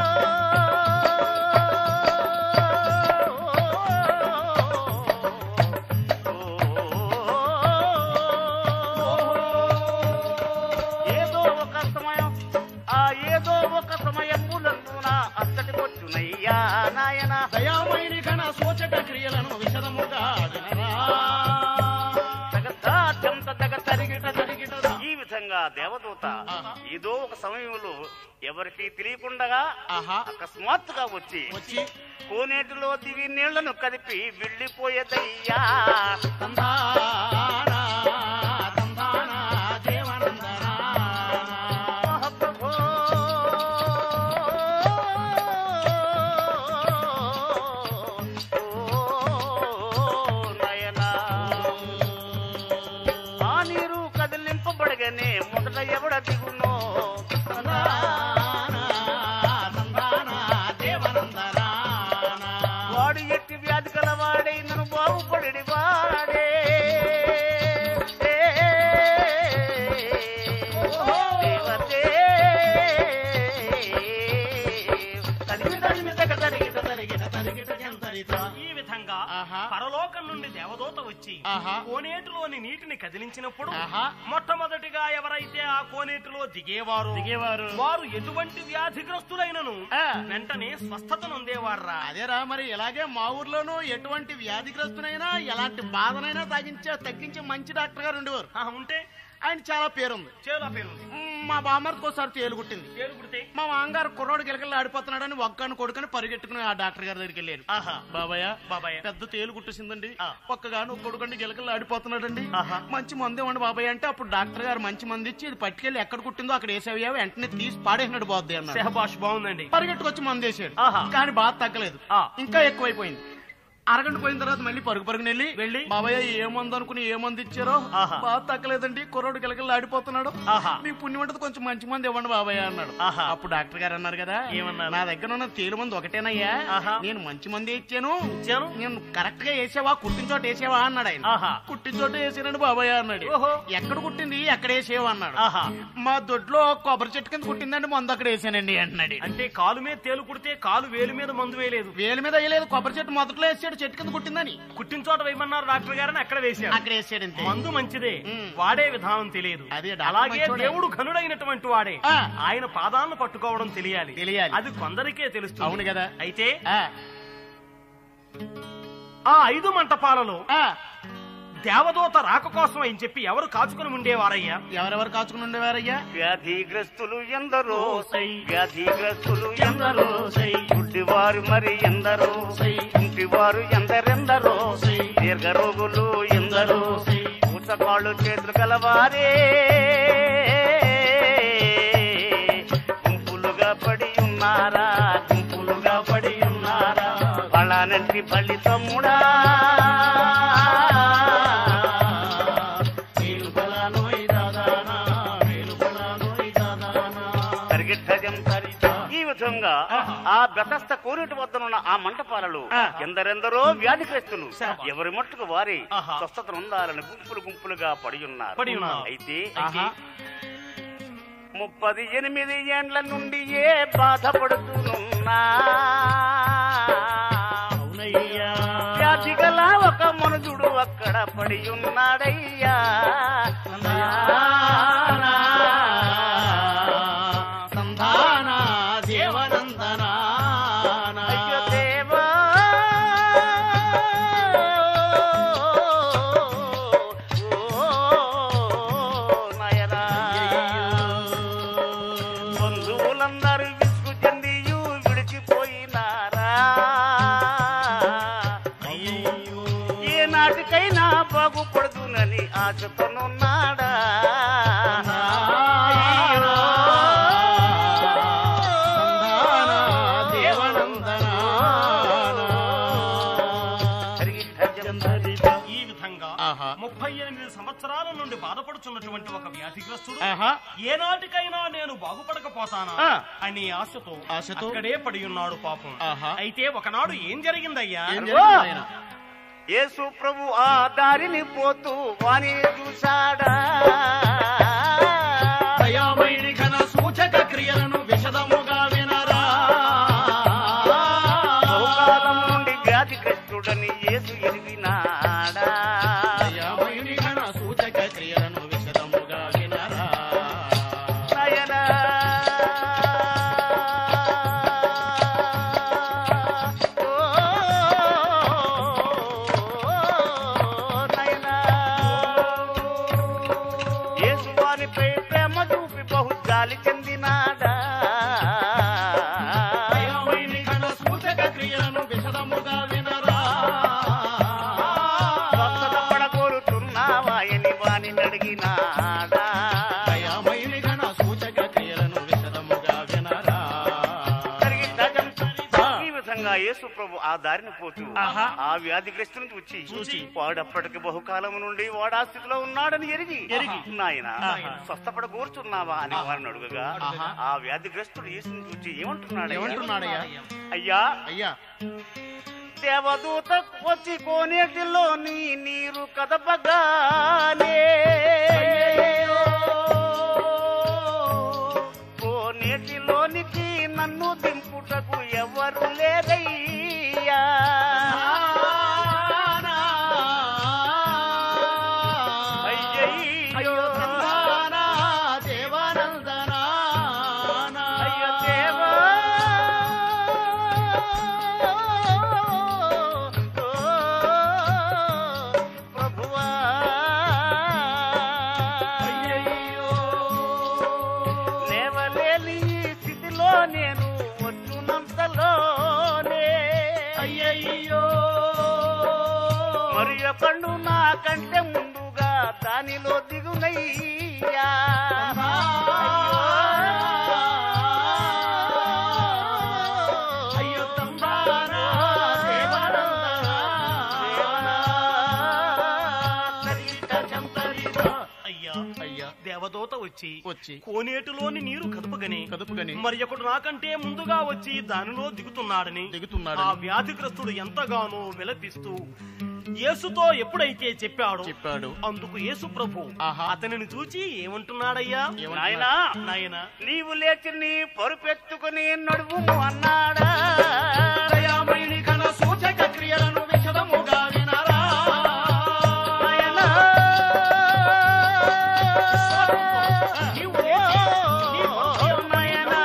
Speaker 1: ఏదో ఒక సమయం ఆ ఏదో ఒక సమయములందున అంతటికొచ్చునయ్యా నాయన
Speaker 2: దయామయుని ఘన సూచక క్రియలను విశదముగా వినరా
Speaker 1: తగదా చెంత తగ తరిగిట తరిగిట ఈ విధంగా దేవదూత ఏదో ఒక సమయంలో ఎవరికి తెలియకుండా
Speaker 2: ఆహా
Speaker 1: అకస్మాత్తుగా వచ్చి
Speaker 2: వచ్చి
Speaker 1: కోనేటిలో దిగి నీళ్లను కదిపి వెళ్ళిపోయేదయ్యా
Speaker 2: తందానా తందానా దేవనందనా
Speaker 1: మహాప్రభో. ఓ నయనా. ఆ నీరు కదిలింపబడగానే మొదట ఎవడ దిగునో
Speaker 2: తందానా తందానా దేవనందనా
Speaker 1: వాడు వాడు ఎట్టి వ్యాధి కలవాడై నన్ను బాగుపడి వాడే దేవతే. తదిమి తదిమి తగ తరిగిట తరిగిట తరిగిట జంతరిత.
Speaker 3: ఈ విధంగా
Speaker 4: ఆహా.
Speaker 3: పరలోకం నుండి దేవదూత వచ్చి
Speaker 4: ఆహా.
Speaker 3: కోనేటిలోని నీటిని కదిలించినప్పుడు
Speaker 4: ఆహా.
Speaker 3: మొట్టమొదటిగా ఎవరైతే ఆ కోనేటిలో దిగేవారు
Speaker 4: దిగేవారు.
Speaker 3: వారు ఎటువంటి వ్యాధిగ్రస్తులైనను
Speaker 4: ఆ.
Speaker 3: వెంటనే స్వస్థత నొందేవారా
Speaker 4: అదేరా మరి ఇలాగే మా ఊర్లోనూ ఎటువంటి వ్యాధిగ్రస్తునైనా ఎలాంటి బాధనైనా తగ్గించే తగ్గించే మంచి డాక్టర్ గారు ఉండేవారు
Speaker 3: ఆ, ఉంటే
Speaker 4: ఆయన చాలా పేరుంది
Speaker 3: చేలో పేరు ఉంది.
Speaker 4: మ్, మా బామ్మర్కి ఒకసారి తేలు కుట్టింది
Speaker 3: పేరు పుడితే
Speaker 4: మా మామగారు కుర్రోడు గిలకలు ఆడిపోతున్నాడని ఒక్కని కొడుకుని పరిగెట్టుకుని ఆ డాక్టర్ గారి దగ్గరికి వెళ్ళారు
Speaker 3: ఆహా
Speaker 4: బాబాయ్
Speaker 3: బాబాయ్
Speaker 4: పెద్ద తేలు కుట్టేసిందండి
Speaker 3: ఆ.
Speaker 4: ఒక్కగాను కొడుకండి గిలకలు ఆడిపోతున్నాడండి
Speaker 3: ఆహా.
Speaker 4: మంచి మందు ఇవ్వండి బాబాయ్ అంటే అప్పుడు డాక్టర్ గారు మంచి మంది ఇచ్చి ఇది పట్టుకెళ్ళి ఎక్కడ కుట్టిందో అక్కడ వేసేవయ్యా వెంటనే తీసి పాడేసినట్టు పోద్ది అన్నారు
Speaker 3: సెహబాష్ బాగుందండి
Speaker 4: పరిగెట్టుకొచ్చి మందు వేసాడు
Speaker 3: ఆహా.
Speaker 4: కానీ బాధ తగ్గలేదు
Speaker 3: ఆ.
Speaker 4: ఇంకా ఎక్కువైపోయింది అరగంట పోయిన తర్వాత మళ్ళీ పరుగు పరుగుని వెళ్ళి
Speaker 3: వెళ్ళి?
Speaker 4: బాబాయ్ ఏ మందు అనుకుని ఏ మందు ఇచ్చారో
Speaker 3: ఆహా.
Speaker 4: బాధ తగ్గలేదండి కుర్రోడు గిలకలు ఆడిపోతున్నాడు
Speaker 3: ఆహా.
Speaker 4: మీ పుణ్యం ఉంటుంది కొంచెం మంచి మంది ఇవ్వండి బాబాయ్ అన్నాడు
Speaker 3: ఆహా.
Speaker 4: అప్పుడు డాక్టర్ గారు అన్నారు కదా
Speaker 3: ఏమన్నారు?
Speaker 4: నా దగ్గర ఉన్న తేలు మంది ఒకటేనయ్యా
Speaker 3: ఆహా.
Speaker 4: నేను మంచి మంది ఇచ్చాను
Speaker 3: ఇచ్చాను?
Speaker 4: నేను కరెక్ట్ గా వేసావా కుట్టిన చోట వేసావా అన్నాడు ఆయన
Speaker 3: ఆహా.
Speaker 4: కుట్టిన చోట వేసానండి బాబాయ్ అన్నాడు
Speaker 3: ఓహో.
Speaker 4: ఎక్కడ కుట్టింది ఎక్కడ వేసావు అన్నాడు
Speaker 3: ఆహా
Speaker 4: మా దొడ్లో కొబ్బరి చెట్టు కింద కుట్టిందండి మందు అక్కడ వేసానండి అంటున్నాడు
Speaker 3: అంటే కాలు మీద తేలు కుడితే కాలు వేలు మీద మందు వేయలేదు
Speaker 4: వేలు మీద వేయలేదు కొబ్బరి చెట్టు మొదట్లో వేసాడు చెట్టు కింద కుట్టిందని
Speaker 3: కుట్టిన చోట వేయమన్నారు డాక్టర్ గారని అక్కడ వేశారు
Speaker 4: అక్కడ వేసాడు అంతే
Speaker 3: మందు మంచిదే
Speaker 4: ఉమ్.
Speaker 3: వాడే విధానం తెలియదు
Speaker 4: అదే డాక్టర్
Speaker 3: అలాగే
Speaker 4: మంచోడే.
Speaker 3: దేవుడు ఘనుడైనటువంటి వాడే
Speaker 4: ఆ.
Speaker 3: ఆయన పాదాలను పట్టుకోవడం తెలియాలి
Speaker 4: తెలియాలి.
Speaker 3: అది కొందరికే తెలుస్తుంది
Speaker 4: అవును కదా.
Speaker 3: అయితే
Speaker 4: ఆ,
Speaker 3: ఆ ఐదు మంటపాలలో
Speaker 4: ఆ,
Speaker 3: దేవదూత రాక కోసం అని చెప్పి ఎవరు కాచుకుని ఉండేవారయ్యా
Speaker 4: ఎవరెవరు కాచుకుని ఉండేవారయ్యా
Speaker 1: వ్యాధిగ్రస్తులు ఎందరో వ్యాధిగ్రస్తులు ఎందరో గుడ్డివారు మరి ఎందరో ఇంటివారు ఎందరెందరో దీర్ఘ రోగులు ఎందరో ఊచకాళ్ళు చేతులు గలవారే గుంపులుగా పడి ఉన్నారా గుంపులుగా పడి ఉన్నారా బళానంటి బలి తమ్ముడా పరిగెట్టజం తరి. ఈ విధంగా ఆ బెతస్త కోరిటి వద్దనున్న ఆ మంటపాలలో
Speaker 3: ఆ.
Speaker 1: ఎందరెందరో వ్యాధిగ్రస్తులు ఎవరి మట్టుకు వారి
Speaker 3: ఆహా.
Speaker 1: స్వస్థత ఉండాలని గుంపులు గుంపులుగా పడి ఉన్నారు
Speaker 3: పడి ఉన్నారు.
Speaker 1: అయితే
Speaker 3: ఆహా.
Speaker 1: ముప్పది ఎనిమిది ఏండ్ల నుండి ఏ బాధపడుతున్నా వ్యాధి గల ఒక మనుజుడు అక్కడ పడి ఉన్నాడయ్యా
Speaker 4: సంధాన దేవనందనా
Speaker 1: అయ్యో దేవా ఓ నయనా. బంధువులందరూ విసుగు చెందియు విడిచిపోయినారా ఏ నాటికైనా బాగుపడుతునని ఆశతోనున్నాడా
Speaker 3: ఈ విధంగా
Speaker 4: ఆహా.
Speaker 3: ముప్పై ఎనిమిది సంవత్సరాల నుండి బాధపడుతున్నటువంటి ఒక వ్యాధిగ్రస్తుడు
Speaker 4: ఆహా.
Speaker 3: ఏనాటికైనా నేను బాగుపడకపోతానా
Speaker 4: ఆ.
Speaker 3: అని ఆశతో
Speaker 4: ఆశతో?
Speaker 3: అక్కడే పడి ఉన్నాడు పాపం
Speaker 4: ఆహా.
Speaker 3: అయితే ఒకనాడు ఏం జరిగిందయ్యా
Speaker 4: ఏం జరిగింది ఆయన?
Speaker 1: యేసు ప్రభు ఆ దారిని పోతూ వాణి చూశాడా
Speaker 4: దయామయుని ఘన సూచక క్రియలను విశదముగా వినరా
Speaker 1: బహుకాలం నుండి వ్యాధిగ్రస్తుడని యేసు ఎరిగినాడా
Speaker 4: దయామయుని ఘన సూచక క్రియలను విశదముగా వినరా
Speaker 1: నయనా ఓ నయనా యేసు వానిపై ప్రేమ చూపి బహు జాలి చెందినాడా
Speaker 4: దయామయుని ఘన సూచక క్రియలను విశదముగా వినరా
Speaker 1: స్వస్థత పడగోరుతున్నావాయని వాని అడిగినాడా
Speaker 4: దయామయుని ఘన సూచక క్రియలను విశదముగా వినరా
Speaker 1: ఈ విధంగా యేసు ప్రభు ఆ దారిని పోతూ
Speaker 3: ఆహా.
Speaker 1: ఆ వ్యాధిగ్రస్తుని చూచి
Speaker 3: చూచి.
Speaker 1: వాడు అప్పటికి బహుకాలం నుండి వాడు ఆ స్థితిలో ఉన్నాడని ఎరిగి
Speaker 3: ఎరిగి.
Speaker 1: నాయన
Speaker 3: ఆహా.
Speaker 1: స్వస్థపడ కోరుతున్నావా అని వారిని అడుగగా
Speaker 4: ఆహా.
Speaker 1: ఆ వ్యాధిగ్రస్తుడు యేసుని చూచి ఏమంటున్నాడు
Speaker 4: ఏమంటున్నాడయ్యా
Speaker 1: అయ్యా
Speaker 4: అయ్యా
Speaker 1: దేవదూత వచ్చి కోనేటిలోని నీరు కదపగానే కోనేటిలోనికి నన్ను దింపుటకు ఎవరు లేరయ్యా అయ్యయ్యో అయ్యో దేవా ఓ ప్రభువా లేవలేని ఈ స్థితిలో నేను వచ్చునంతలోనే
Speaker 2: అయ్యయ్యో
Speaker 1: మరియ పండు నా కంటే ముందుగా దానిలో దిగునయ్యా
Speaker 2: అయ్యో తంబానా అయ్యా
Speaker 3: అయ్యా దేవదూత వచ్చి
Speaker 4: వచ్చి
Speaker 3: కోనేటిలోని నీరు కదుపుగని
Speaker 4: కదుపుగని
Speaker 3: మరి ఒకడు నాకంటే ముందుగా వచ్చి దానిలో దిగుతున్నాడని
Speaker 4: దిగుతున్నాడని.
Speaker 3: ఆ వ్యాధిగ్రస్తుడు ఎంతగానో విలపిస్తూ యేసుతో ఎప్పుడైతే చెప్పాడో
Speaker 4: చెప్పాడు
Speaker 3: అందుకు యేసు ప్రభు
Speaker 4: ఆహా.
Speaker 3: అతనిని చూచి ఏమంటున్నాడయ్యా
Speaker 1: నాయనా
Speaker 3: నాయనా
Speaker 1: నీవు లేచి నీ పరుపెత్తుకుని నడువుము అన్నాడా
Speaker 2: దయామయుని కన సూచక క్రియలను విశదముగా వినరా
Speaker 1: నాయనా
Speaker 2: నీవు లేచి నీ
Speaker 1: ఓ నాయనా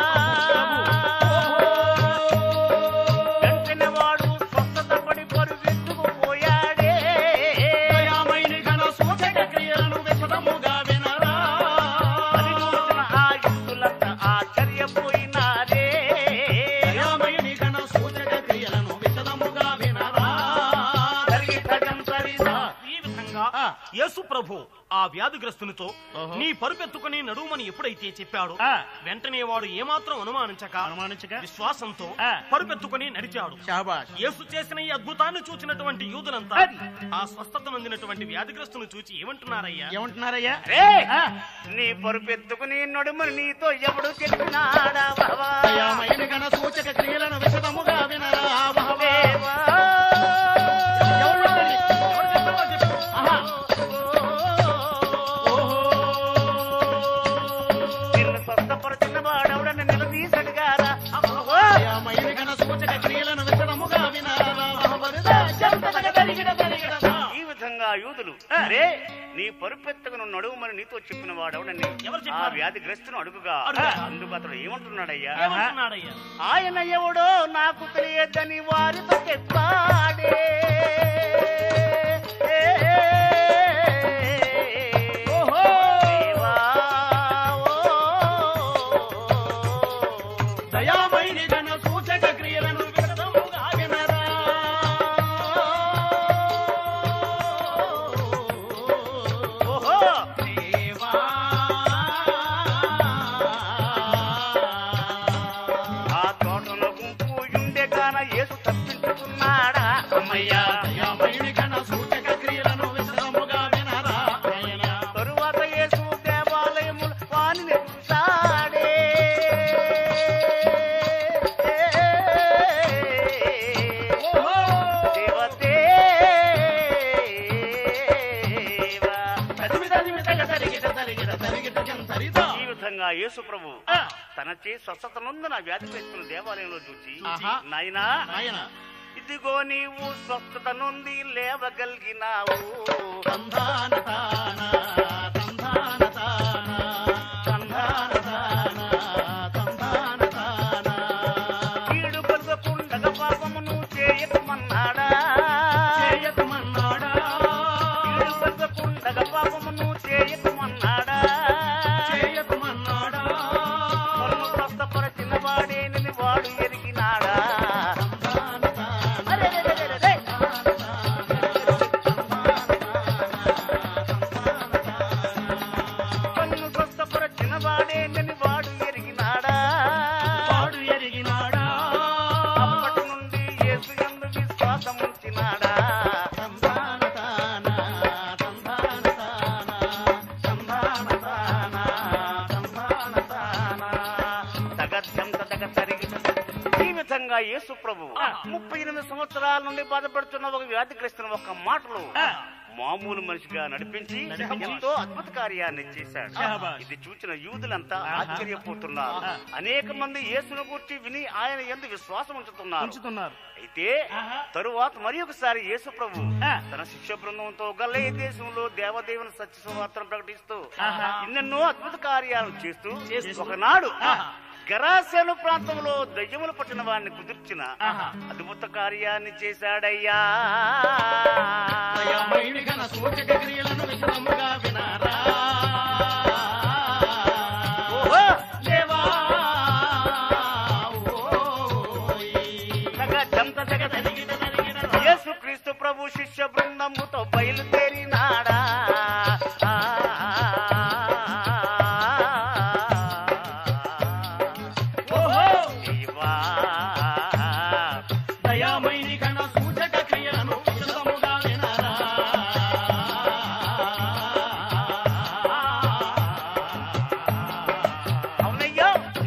Speaker 1: వెంటనే వాడు స్వస్థత పడి పరుగెత్తుకుపోయాడే
Speaker 2: దయామయుని కన సూచక క్రియలను విశదముగా వినరా
Speaker 1: అది చూసిన ఆ యుక్తులంతా ఆశ్చర్యపోయినారే
Speaker 2: దయామయుని కన సూచక క్రియలను విశదముగా వినరా
Speaker 1: తరిగి సగం సరిదా
Speaker 3: ఈ విధంగా యేసు ప్రభు ఆ వ్యాధిగ్రస్తునితో
Speaker 4: ఓహో.
Speaker 3: నీ పరుపెత్తుకుని నడుమని ఎప్పుడైతే చెప్పాడు
Speaker 4: ఆ.
Speaker 3: వెంటనే వాడు ఏమాత్రం అనుమానించక
Speaker 4: అనుమానించక
Speaker 3: విశ్వాసంతో
Speaker 4: ఆ.
Speaker 3: పరుపెత్తుకుని నడిచాడు
Speaker 4: షాబాష్
Speaker 3: యేసు చేసిన ఈ అద్భుతాన్ని చూచినటువంటి యూదులంతా
Speaker 4: అది.
Speaker 3: ఆ స్వస్థత నొందినటువంటి వ్యాధిగ్రస్తును చూచి ఏమంటున్నారయ్యా
Speaker 4: ఏమంటున్నారయ్యా
Speaker 1: రే
Speaker 4: ఆ,
Speaker 1: నీ పరుపెత్తుకుని నడుమని నీతో ఎవడు చెప్పినాడా బావా
Speaker 2: దయామయుని కన సూచక క్రియలను విశదముగా వినరా బాబా
Speaker 1: దేవా.
Speaker 2: ఎవరు చెప్పండి? ఎవరు చెప్పారో చెప్పు. ఆహా.
Speaker 1: నిన్ను స్వస్థపరచిన వాడెవడని నిలదీసడిగారా
Speaker 2: దయామయుని కన సూచక క్రియలను విశదముగా వినరా బాబా చెంతగా తరిగిన తరిగిన
Speaker 1: ఈ విధంగా యూదులు రే నీ పరుపెత్తుకును నడువుమని నీతో చెప్పిన వాడెవడని
Speaker 3: ఎవరు
Speaker 1: ఆ
Speaker 3: చెప్పారు?
Speaker 1: వ్యాధిగ్రస్తును అడుగుగా
Speaker 3: అడుగుగా.
Speaker 1: అందుకు అతడు ఏమంటున్నాడయ్యా
Speaker 3: ఏమంటున్నాడయ్యా
Speaker 1: ఆయన ఎవడో నాకు తెలియదని వారితో చెప్పాడే
Speaker 2: ఓహో.
Speaker 1: దేవా, ఓ.
Speaker 2: దయామయుని కన సూచక క్రియలను విశదముగా వినరా
Speaker 1: ఓహో
Speaker 2: దేవా
Speaker 1: ఆ తోటలో గుంపు ఉండే కాన యేసు తప్పించుకున్నాడా అమ్మయ్యా
Speaker 2: దయామయుని కన సూచక క్రియలను విశదముగా వినరా ఆయన
Speaker 1: తరువాత యేసు దేవాలయము వాణిని చూశాడే
Speaker 2: ఓహో
Speaker 1: దేవదేవా.
Speaker 2: తదిమి తదిమి తగ తరిగిట తరిగిట తరిగిట జంతరిదా
Speaker 1: ఈ విధంగా యేసు ప్రభు తన చే స్వస్థత నందున వ్యాధి పెట్టుకున్న దేవాలయంలో చూచి
Speaker 2: ఆహా.
Speaker 1: నాయనా
Speaker 2: ఆయన
Speaker 1: ఇదిగో నీవు స్వస్థత నుండి లేవగలిగినావు
Speaker 2: తంధాన తాన తంధాన తాన తంధాన తాన తంధాన తాన
Speaker 1: కీడు కలుగకుండగ పాపమును చేయకమన్నాడా
Speaker 2: చేయకమన్నాడా
Speaker 1: కీడు కలుగకుండగ పాపమును చేయకమన్నాడా
Speaker 2: చేయకమన్నాడా
Speaker 1: మరము స్వస్థపరచిన వాడేనని వాడు ఎరిగినాడా
Speaker 2: తంధాన తాన
Speaker 1: అరే, అరే, అరే, అరే, అరే. కన్ను స్వస్థపరచిన వాడేనని వాడు ఎరిగినాడా
Speaker 2: వాడు ఎరిగినాడా
Speaker 1: అప్పటి నుండి యేసు యందు విశ్వాసం ఉంచినాడా
Speaker 2: తంధాన తాన తంధాన తాన తంధాన తాన తంధాన తాన
Speaker 1: తగత్యం తగ తరిగి ఈ విధంగా యేసు ప్రభు ముప్పై ఎనిమిది సంవత్సరాల నుండి బాధపడుతున్న ఒక వ్యాధిగ్రస్తున్న ఒక మాటలు మామూలు మనిషిగా నడిపించి ఎంతో అద్భుత కార్యాన్ని చేశాడు ఇది చూసిన యూదులంతా ఆశ్చర్యపోతున్నారు అనేక మంది యేసును గురించి విని ఆయన ఎందు విశ్వాసం ఉంచుతున్నారు
Speaker 4: ఉంచుతున్నారు
Speaker 1: అయితే తరువాత మరి ఒకసారి యేసు ప్రభు తన శిష్య బృందంతో గల్లయ్య దేశంలో దేవదేవుని సత్య సువార్తను ప్రకటిస్తూ ఎన్నెన్నో అద్భుత కార్యాలను చేస్తూ ఒకనాడు గరాసేను ప్రాంతంలో దయ్యములు పట్టిన వాడిని కుదిర్చిన అద్భుత కార్యాన్ని చేశాడయ్యా
Speaker 2: దయామయుని ఘన సూచక క్రియలను విశదముగా వినారా
Speaker 1: ఓహో!
Speaker 2: దేవా ఓయ్.
Speaker 1: తగ జంత తగ తరిగిన తరిగిన యేసుక్రీస్తు ప్రభు శిష్య బృందముతో బయలుదేరినాడా
Speaker 2: ఓహో
Speaker 1: దేవా.
Speaker 2: దయామయుని ఘన సూచక క్రియలను విశదముగా వినారా
Speaker 1: అవునయ్యో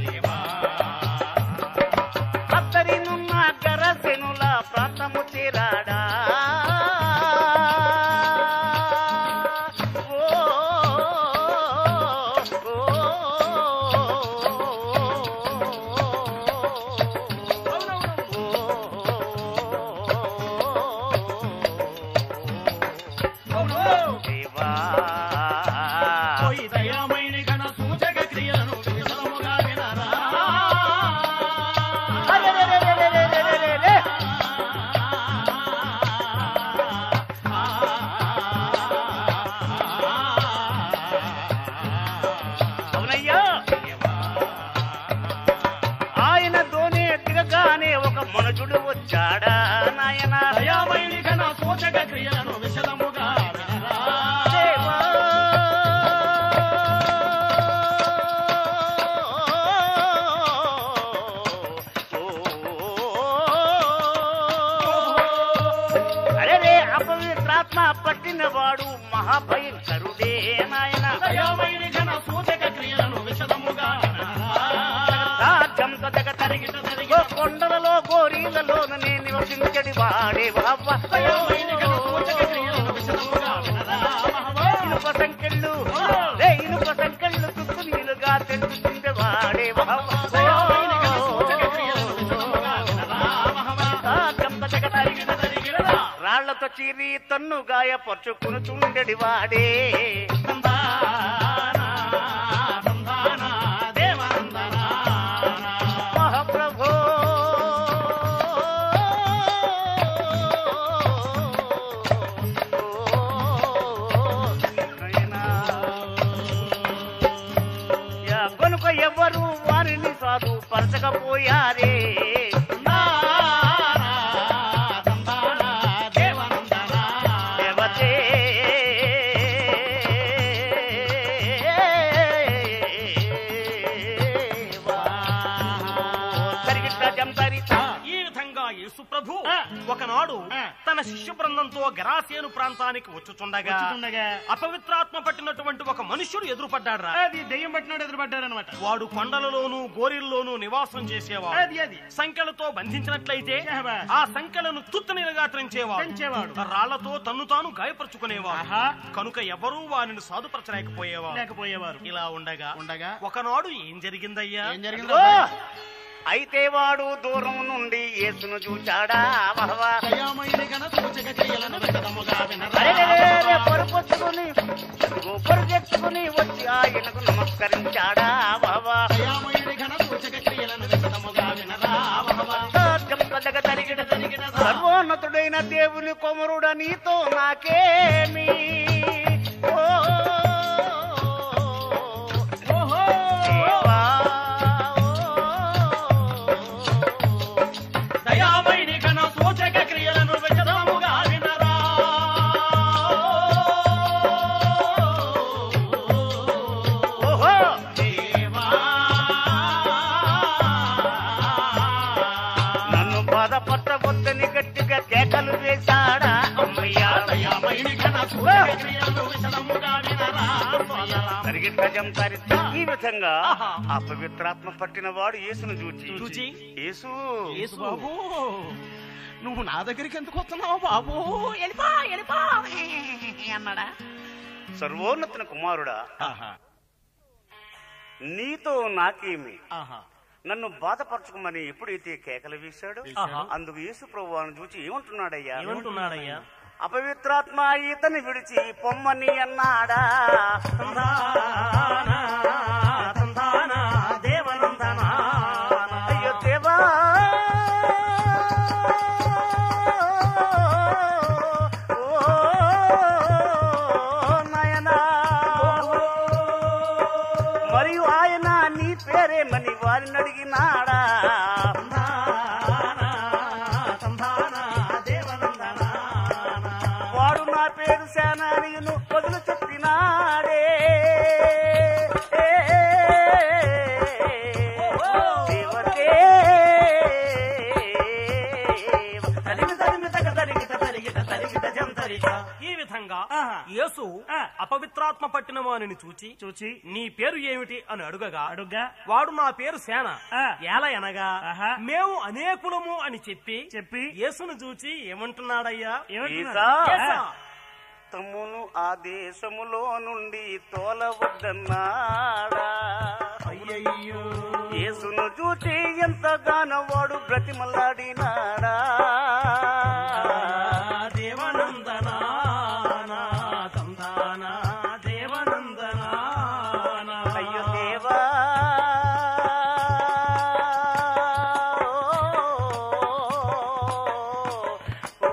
Speaker 1: అత్తరినున్న గరసెనుల ప్రాంతము చేరాడా ఓ, ఓ, ఓ, దేవా
Speaker 2: ఓయ్ దయామయుని ఘన సూచక క్రియలను విశదముగా వినారా
Speaker 1: అరెరెరెరెరెరెరెరెరె. అవునయ్యా ఆయన దోనే దిగగానే ఒక మనుషుడు వచ్చాడా నాయన
Speaker 2: దయామయుని ఘన సూచక క్రియలను విశదముగా వినరా
Speaker 1: దేవా. అరే అపవిత్రాత్మ పట్టినవాడు మహాభయంకరుడే నాయన
Speaker 2: దయామయుని ఘన సూచక క్రియలను విశదముగా వినరా
Speaker 1: రాజ్యం తగ తరిగిట తరిగి కొండలలో గోరీలలోన నేను నివసించడి వాడే బాబా
Speaker 2: దయామయుని ఘన సూచక క్రియలను విశదముగా వినరా మహవా
Speaker 1: ఇనుప సంకెళ్ళు రే ఇనుప సంకెళ్ళు తుత్తు నీలుగా తెలుసుకుంటే వాడే బాబా
Speaker 2: దయామయుని ఘన సూచక క్రియలను విశదముగా వినరా మహవా
Speaker 1: రాజ్యం తగ తరిగిట
Speaker 2: తరిగినదా
Speaker 1: రాళ్లతో చీరి తన్ను గాయపరుచుకుని చుండెడి వాడే
Speaker 2: నందానా నందానా దేవనందనా
Speaker 1: మహాప్రభో యా కనుక ఎవరు వారిని సాధు పరచకపోయారే దేవతే సరిగిట్ట జంతరిత
Speaker 3: ఈ విధంగా యేసు ప్రభు ఒకనాడు తన శిష్య బృందంతో గరాసేను ప్రాంతానికి వచ్చుచుండగా
Speaker 4: వచ్చుచుండగా
Speaker 3: అపవిత్రాత్మ పట్టినటువంటి ఒక మనుష్యుడు ఎదురుపడ్డాడ్రా
Speaker 4: అది దెయ్యం పట్టినాడు ఎదురుపడ్డాడు అనమాట
Speaker 3: వాడు కొండలలోను గోరిల్లోను నివాసం చేసేవాడు
Speaker 4: అది అది
Speaker 3: సంఖ్యలతో బంధించినట్లయితే
Speaker 4: షహబాజ్.
Speaker 3: ఆ సంఖ్యలను తుత్తనిలుగా త్రెంచేవాడు
Speaker 4: పెంచేవాడు
Speaker 3: రాళ్లతో తన్ను తాను గాయపరుచుకునేవాడు
Speaker 4: ఆహా.
Speaker 3: కనుక ఎవరూ వారిని సాధుపరచలేకపోయేవారు
Speaker 4: లేకపోయేవారు
Speaker 3: ఇలా ఉండగా
Speaker 4: ఉండగా
Speaker 3: ఒకనాడు ఏం జరిగిందయ్యా
Speaker 4: ఏం జరిగిందో
Speaker 1: ఓ! అయితే వాడు దూరం నుండి యేసును చూచాడా వహవా అరెరెరెరె, పరుపొచ్చుకుని గోపరు తెచ్చుకుని వచ్చి ఆయనకు నమస్కరించాడా బాబా జంపదగ తరిగిడ తరిగిన సర్వోన్నతుడైన దేవుని కొమరుడ నీతో నాకేమి ఓ, దేవా,
Speaker 2: దయామయుని ఘన సూచక క్రియలను విశదముగా వినరా
Speaker 1: ఓ, ఓహో
Speaker 2: దేవా
Speaker 1: నన్ను బాధపట్టవద్దని గట్టిగా కేకలు వేశాడా అమ్మయ్యా
Speaker 2: దయామయుని ఘన సూచక క్రియలను
Speaker 1: గజం తరిత ఈ విధంగా
Speaker 3: ఆహా.
Speaker 1: అపవిత్రాత్మ పట్టిన వాడు యేసును చూచి
Speaker 3: చూచి,
Speaker 1: యేసు
Speaker 3: యేసు
Speaker 4: బాబు నువ్వు నా దగ్గరికి ఎందుకు వస్తున్నావు బాబు వెళ్ళిపో వెళ్ళిపో అన్నాడా
Speaker 1: సర్వోన్నతుని కుమారుడా
Speaker 4: ఆహా
Speaker 1: నీతో నాకేమి
Speaker 4: ఆహా
Speaker 1: నన్ను బాధపరచుకోమని ఎప్పుడైతే కేకలు వేశాడో
Speaker 3: ఆహా.
Speaker 1: అందుకు యేసు ప్రభువాను చూచి ఏమంటున్నాడయ్యా
Speaker 3: ఏమంటున్నాడయ్యా
Speaker 1: అపవిత్రాత్మ ఈతని విడిచి పొమ్మని అన్నాడా
Speaker 3: తందానా, తందానా, దేవనందనా.
Speaker 1: అయ్యో దేవా ఓ నాయనా. మరియు ఆయన నీ పేరేమని వారిని అడిగినాడా
Speaker 3: తందానా, తందానా, దేవనందనా.
Speaker 1: వాడు నా పేరు సేనానియును వదులు చెప్పినాడే దేవతే. తరిమి తరిమి తగ తరిగిట తరిగిట తరిగిట జం తరిగ.
Speaker 3: ఈ విధంగా
Speaker 4: ఆహా.
Speaker 3: యేసు
Speaker 4: ఆ.
Speaker 3: అపవిత్రాత్మ పట్టిన వానిని చూచి
Speaker 4: చూచి
Speaker 3: నీ పేరు ఏమిటి అని అడుగగా
Speaker 4: అడుగ్గా
Speaker 3: వాడు నా పేరు సేన
Speaker 4: ఆ.
Speaker 3: ఎలా అనగా
Speaker 4: ఆహా.
Speaker 3: మేము అనేకులము అని చెప్పి
Speaker 4: చెప్పి
Speaker 3: యేసును చూచి ఏమంటున్నాడయ్యా
Speaker 1: ఈసా.
Speaker 3: యేసా,
Speaker 1: తమ్మును ఆ దేశములో నుండి తోలవద్దన్నాడా
Speaker 4: అయ్యయ్యో
Speaker 1: యేసును చూచి ఎంతగానో వాడు బ్రతిమలాడినాడా
Speaker 3: దేవనందనా తందానా దేవనందనా
Speaker 1: అయ్యో దేవా ఓ,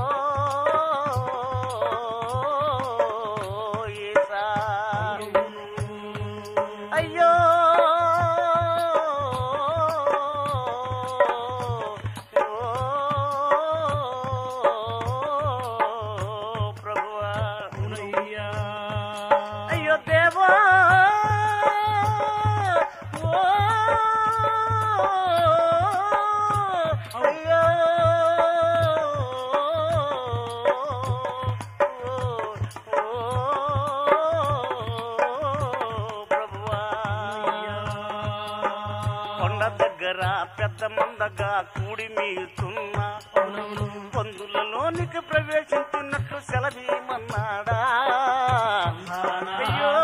Speaker 1: ఓ, యేసా. అయ్యో ఓ, ప్రభువా అయ్యో దేవా ఓ, అయ్యో ఓ, ప్రభువా కొండ దగ్గర పెద్ద మందగా కూడి మీతున్నా పొందులలోనికి ప్రవేశించున్నట్లు సెలవీమన్నాడా అయ్యో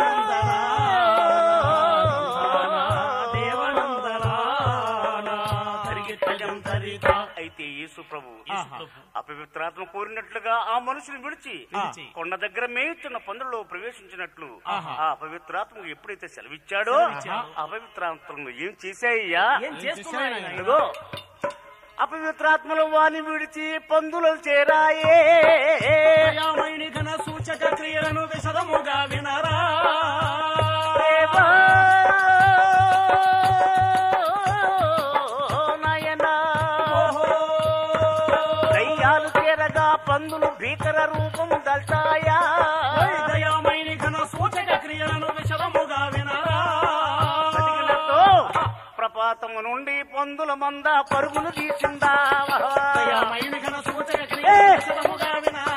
Speaker 1: అయితే యేసు ప్రభు అపవిత్రాత్మ కోరినట్లుగా ఆ మనుషులు విడిచి
Speaker 3: విడిచి.
Speaker 1: కొండ దగ్గర మేయుతున్న పందులలో ప్రవేశించినట్లు
Speaker 3: ఆహా.
Speaker 1: ఆ అపవిత్రాత్మకు ఎప్పుడైతే సెలవిచ్చాడో అపవిత్రాత్మను ఏం చేశాయ్యా
Speaker 3: ఏం చేస్తున్నాడు ఆయన?
Speaker 1: ఇదిగో అపవిత్రాత్మలు వాని విడిచి పందులు చేరాయే
Speaker 3: దయామయుని ఘన సూచక క్రియలను విశదముగా వినరా
Speaker 1: దేవా, నాయనా. దయ్యాలు చేరగా పందులు భీకర రూపం దల్చాయా
Speaker 3: దయామయుని ఘన సూచక క్రియలను విశదముగా వినరా
Speaker 1: బతికినతో ప్రపాతము నుండి పందుల మంద పరుగులు తీసిందా
Speaker 3: దయామయుని ఘన సూచక క్రియలను విశదముగా వినరా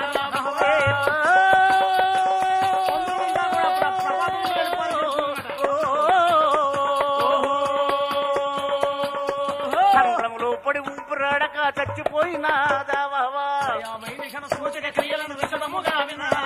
Speaker 1: సంద్రములో పడి ఊపిరాడక చచ్చిపోయినాదా వావా.
Speaker 3: దయామయుని ఘన సూచక క్రియలను విశదముగా వినరా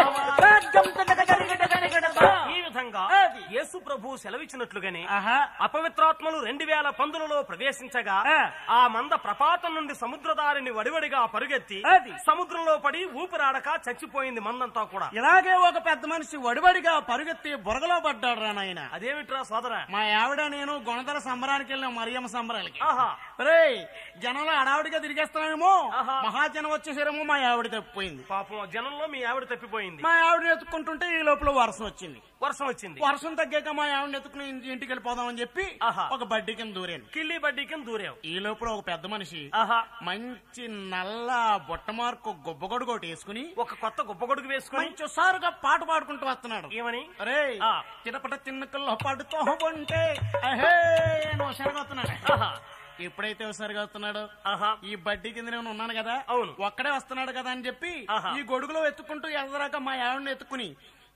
Speaker 3: ఈ విధంగా యేసు ప్రభు సెలవిచ్చినట్లుగానే
Speaker 4: ఆహా
Speaker 3: అపవిత్రాత్మలు రెండు వేల పందులలో ప్రవేశించగా
Speaker 4: ఆ.
Speaker 3: ఆ మంద ప్రపాతం నుండి సముద్రదారిని వడివడిగా పరుగెత్తి
Speaker 4: అది.
Speaker 3: సముద్రంలో పడి ఊపిరాడక చచ్చిపోయింది మందంతా కూడా
Speaker 4: ఇలాగే ఒక పెద్ద మనిషి వడివడిగా పరుగెత్తి బురగలో పడ్డాడు రా నాయన
Speaker 3: అదేమిట్రా సోదర
Speaker 4: మా ఆవిడ నేను గుణదల సంబరానికి వెళ్ళాం మరియమ్మ సంబరాలకి
Speaker 3: ఆహా
Speaker 4: రే జనంలో అడావిడిగా తిరిగేస్తున్నామేమో
Speaker 3: ఆహా.
Speaker 4: మహాజనం వచ్చేసరేమో మా ఆవిడ తప్పిపోయింది
Speaker 3: పాపం జనంలో మీ ఆవిడ తప్పిపోయింది
Speaker 4: మా ఆవిడని ఎత్తుకుంటుంటే ఈ లోపల వర్షం వచ్చింది
Speaker 3: వర్షం వచ్చింది
Speaker 4: వర్షం తగ్గాక మా ఆవిడని ఎత్తుకుని ఇంటి- ఇంటికి వెళ్ళిపోదామని చెప్పి
Speaker 3: ఆహా.
Speaker 4: ఒక బడ్డీ కింద దూరాను
Speaker 3: కిల్లి బడ్డీ కింద దూరావు
Speaker 4: ఈ లోపల ఒక పెద్ద మనిషి
Speaker 3: ఆహా
Speaker 4: మంచి నల్ల బొట్ట మార్కు గుబ్బగొడుగు ఒకటి వేసుకుని
Speaker 3: ఒక కొత్త గుప్ప గొడుగు వేసుకొని
Speaker 4: మంచి సారుగా పాట పాడుకుంటూ వస్తున్నాడు
Speaker 3: ఏమని
Speaker 4: అరే
Speaker 3: ఆ.
Speaker 4: చిటపట తిన్నకల్లో పడుతూ ఉంటే అహే అని ఒకసారిగా వస్తున్నాడు
Speaker 3: ఆహా
Speaker 4: ఎప్పుడైతే ఒకసారిగా వస్తున్నాడు
Speaker 3: ఆహా
Speaker 4: ఈ బడ్డీ కింద నేను ఉన్నాను కదా
Speaker 3: అవును.
Speaker 4: ఒక్కడే వస్తున్నాడు కదా అని చెప్పి
Speaker 3: ఆహా.
Speaker 4: ఈ గొడుగులో ఎత్తుకుంటూ ఎదరాక మా ఆవిడని ఎత్తుకుని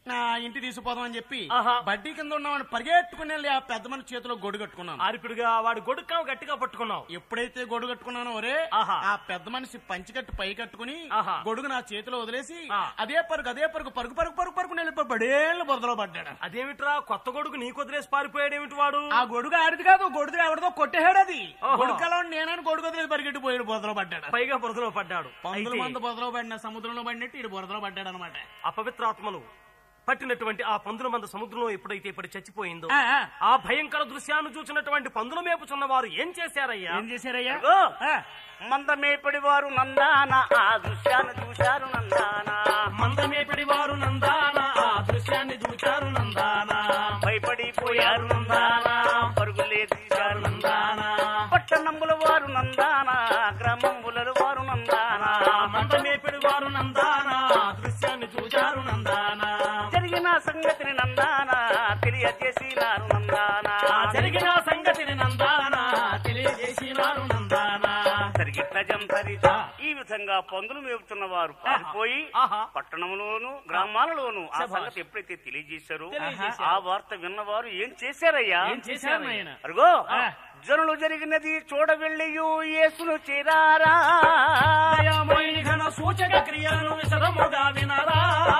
Speaker 4: నా ఇంటి తీసుకుపోదాం అని చెప్పి
Speaker 3: ఆహా.
Speaker 4: బడ్డీ కింద ఉన్నామని పరిగెట్టుకుని వెళ్ళి ఆ పెద్ద మనిషి చేతిలో గొడుగు కట్టుకున్నాను
Speaker 3: ఆరిపిడుగా వాడి గొడుక్కావు గట్టిగా పట్టుకున్నావు
Speaker 4: ఎప్పుడైతే గొడుగు కట్టుకున్నానో ఒరే
Speaker 3: ఆహా.
Speaker 4: ఆ పెద్ద మనిషి పంచికట్టు పై కట్టుకుని
Speaker 3: ఆహా.
Speaker 4: గొడుగు నా చేతిలో వదిలేసి
Speaker 3: ఆ.
Speaker 4: అదే పరుగు అదే పరుగు పరుగు పరుగు పరుగు పరుగు వెళ్ళిపోయి బడేళ్ళు బొరదలో పడ్డాడు
Speaker 3: అదేమిట్రా కొత్త గొడుగు నీకు వదిలేసి పారిపోయాడేమిటి వాడు
Speaker 4: ఆ గొడుగు ఆడిది కాదు గొడుగు ఎవరిదో కొట్టేహాడు అది
Speaker 3: ఓహో.
Speaker 4: గొడుగు కల నేనని గొడుగు వదిలేసి పరిగెట్టి పోయాడు బొరదలో పడ్డాడు
Speaker 3: పైగా బురదలో పడ్డాడు
Speaker 4: పందుల
Speaker 3: అయితే
Speaker 4: మంది బొరదలో పడిన సముద్రంలో పడినట్టు ఇటు బొరదలో పడ్డాడు అనమాట
Speaker 3: అపవిత్రాత్మలు పట్టినటువంటి ఆ పందుల మంద సముద్రంలో ఎప్పుడైతే ఇప్పుడు చచ్చిపోయిందో ఆ భయంకర దృశ్యాన్ని చూసినటువంటి పందుల మేపుచున్న వారు ఏం చేశారయ్యా
Speaker 4: ఏం చేశారయ్యా
Speaker 1: అదిగో,
Speaker 4: ఆ,
Speaker 1: మందమేపడి వారు నందాన ఆ దృశ్యాన్ని చూశారు నందాన
Speaker 3: మంద మేపిడి వారు నందాన ఆ దృశ్యాన్ని చూచారు నందాన
Speaker 1: భయపడిపోయారు నందాన పరుగులే తీశారు నందాన పట్టణంబుల వారు నందాన గ్రామంబుల వారు నందాన
Speaker 3: మంద మేపిడి వారు నందాన ఆ దృశ్యాన్ని చూచారు నందాన
Speaker 1: జరిగిన సంగతిని నందాన తెలియజేసినారు నందాన
Speaker 3: ఆ జరిగిన సంగతిని నందాన తెలియజేసినారు నందాన
Speaker 1: జరిగిట్ల జంతరిత ఈ విధంగా పందులు మేపుతున్న వారు పారిపోయి
Speaker 3: ఆహా.
Speaker 1: పట్టణంలోను గ్రామాలలోను ఆ
Speaker 3: శభాష్.
Speaker 1: సంగతి ఎప్పుడైతే తెలియజేశారో
Speaker 3: తెలియజేశారు.
Speaker 1: ఆ వార్త విన్నవారు ఏం చేశారయ్యా
Speaker 3: ఏం చేశారు నాయన?
Speaker 1: అరుగో
Speaker 4: ఆ.
Speaker 1: జనులు జరిగినది చూడవెళ్ళియు యేసును చేరారా
Speaker 3: దయామయుని ఘన సూచక క్రియలను విశదముగా వినరా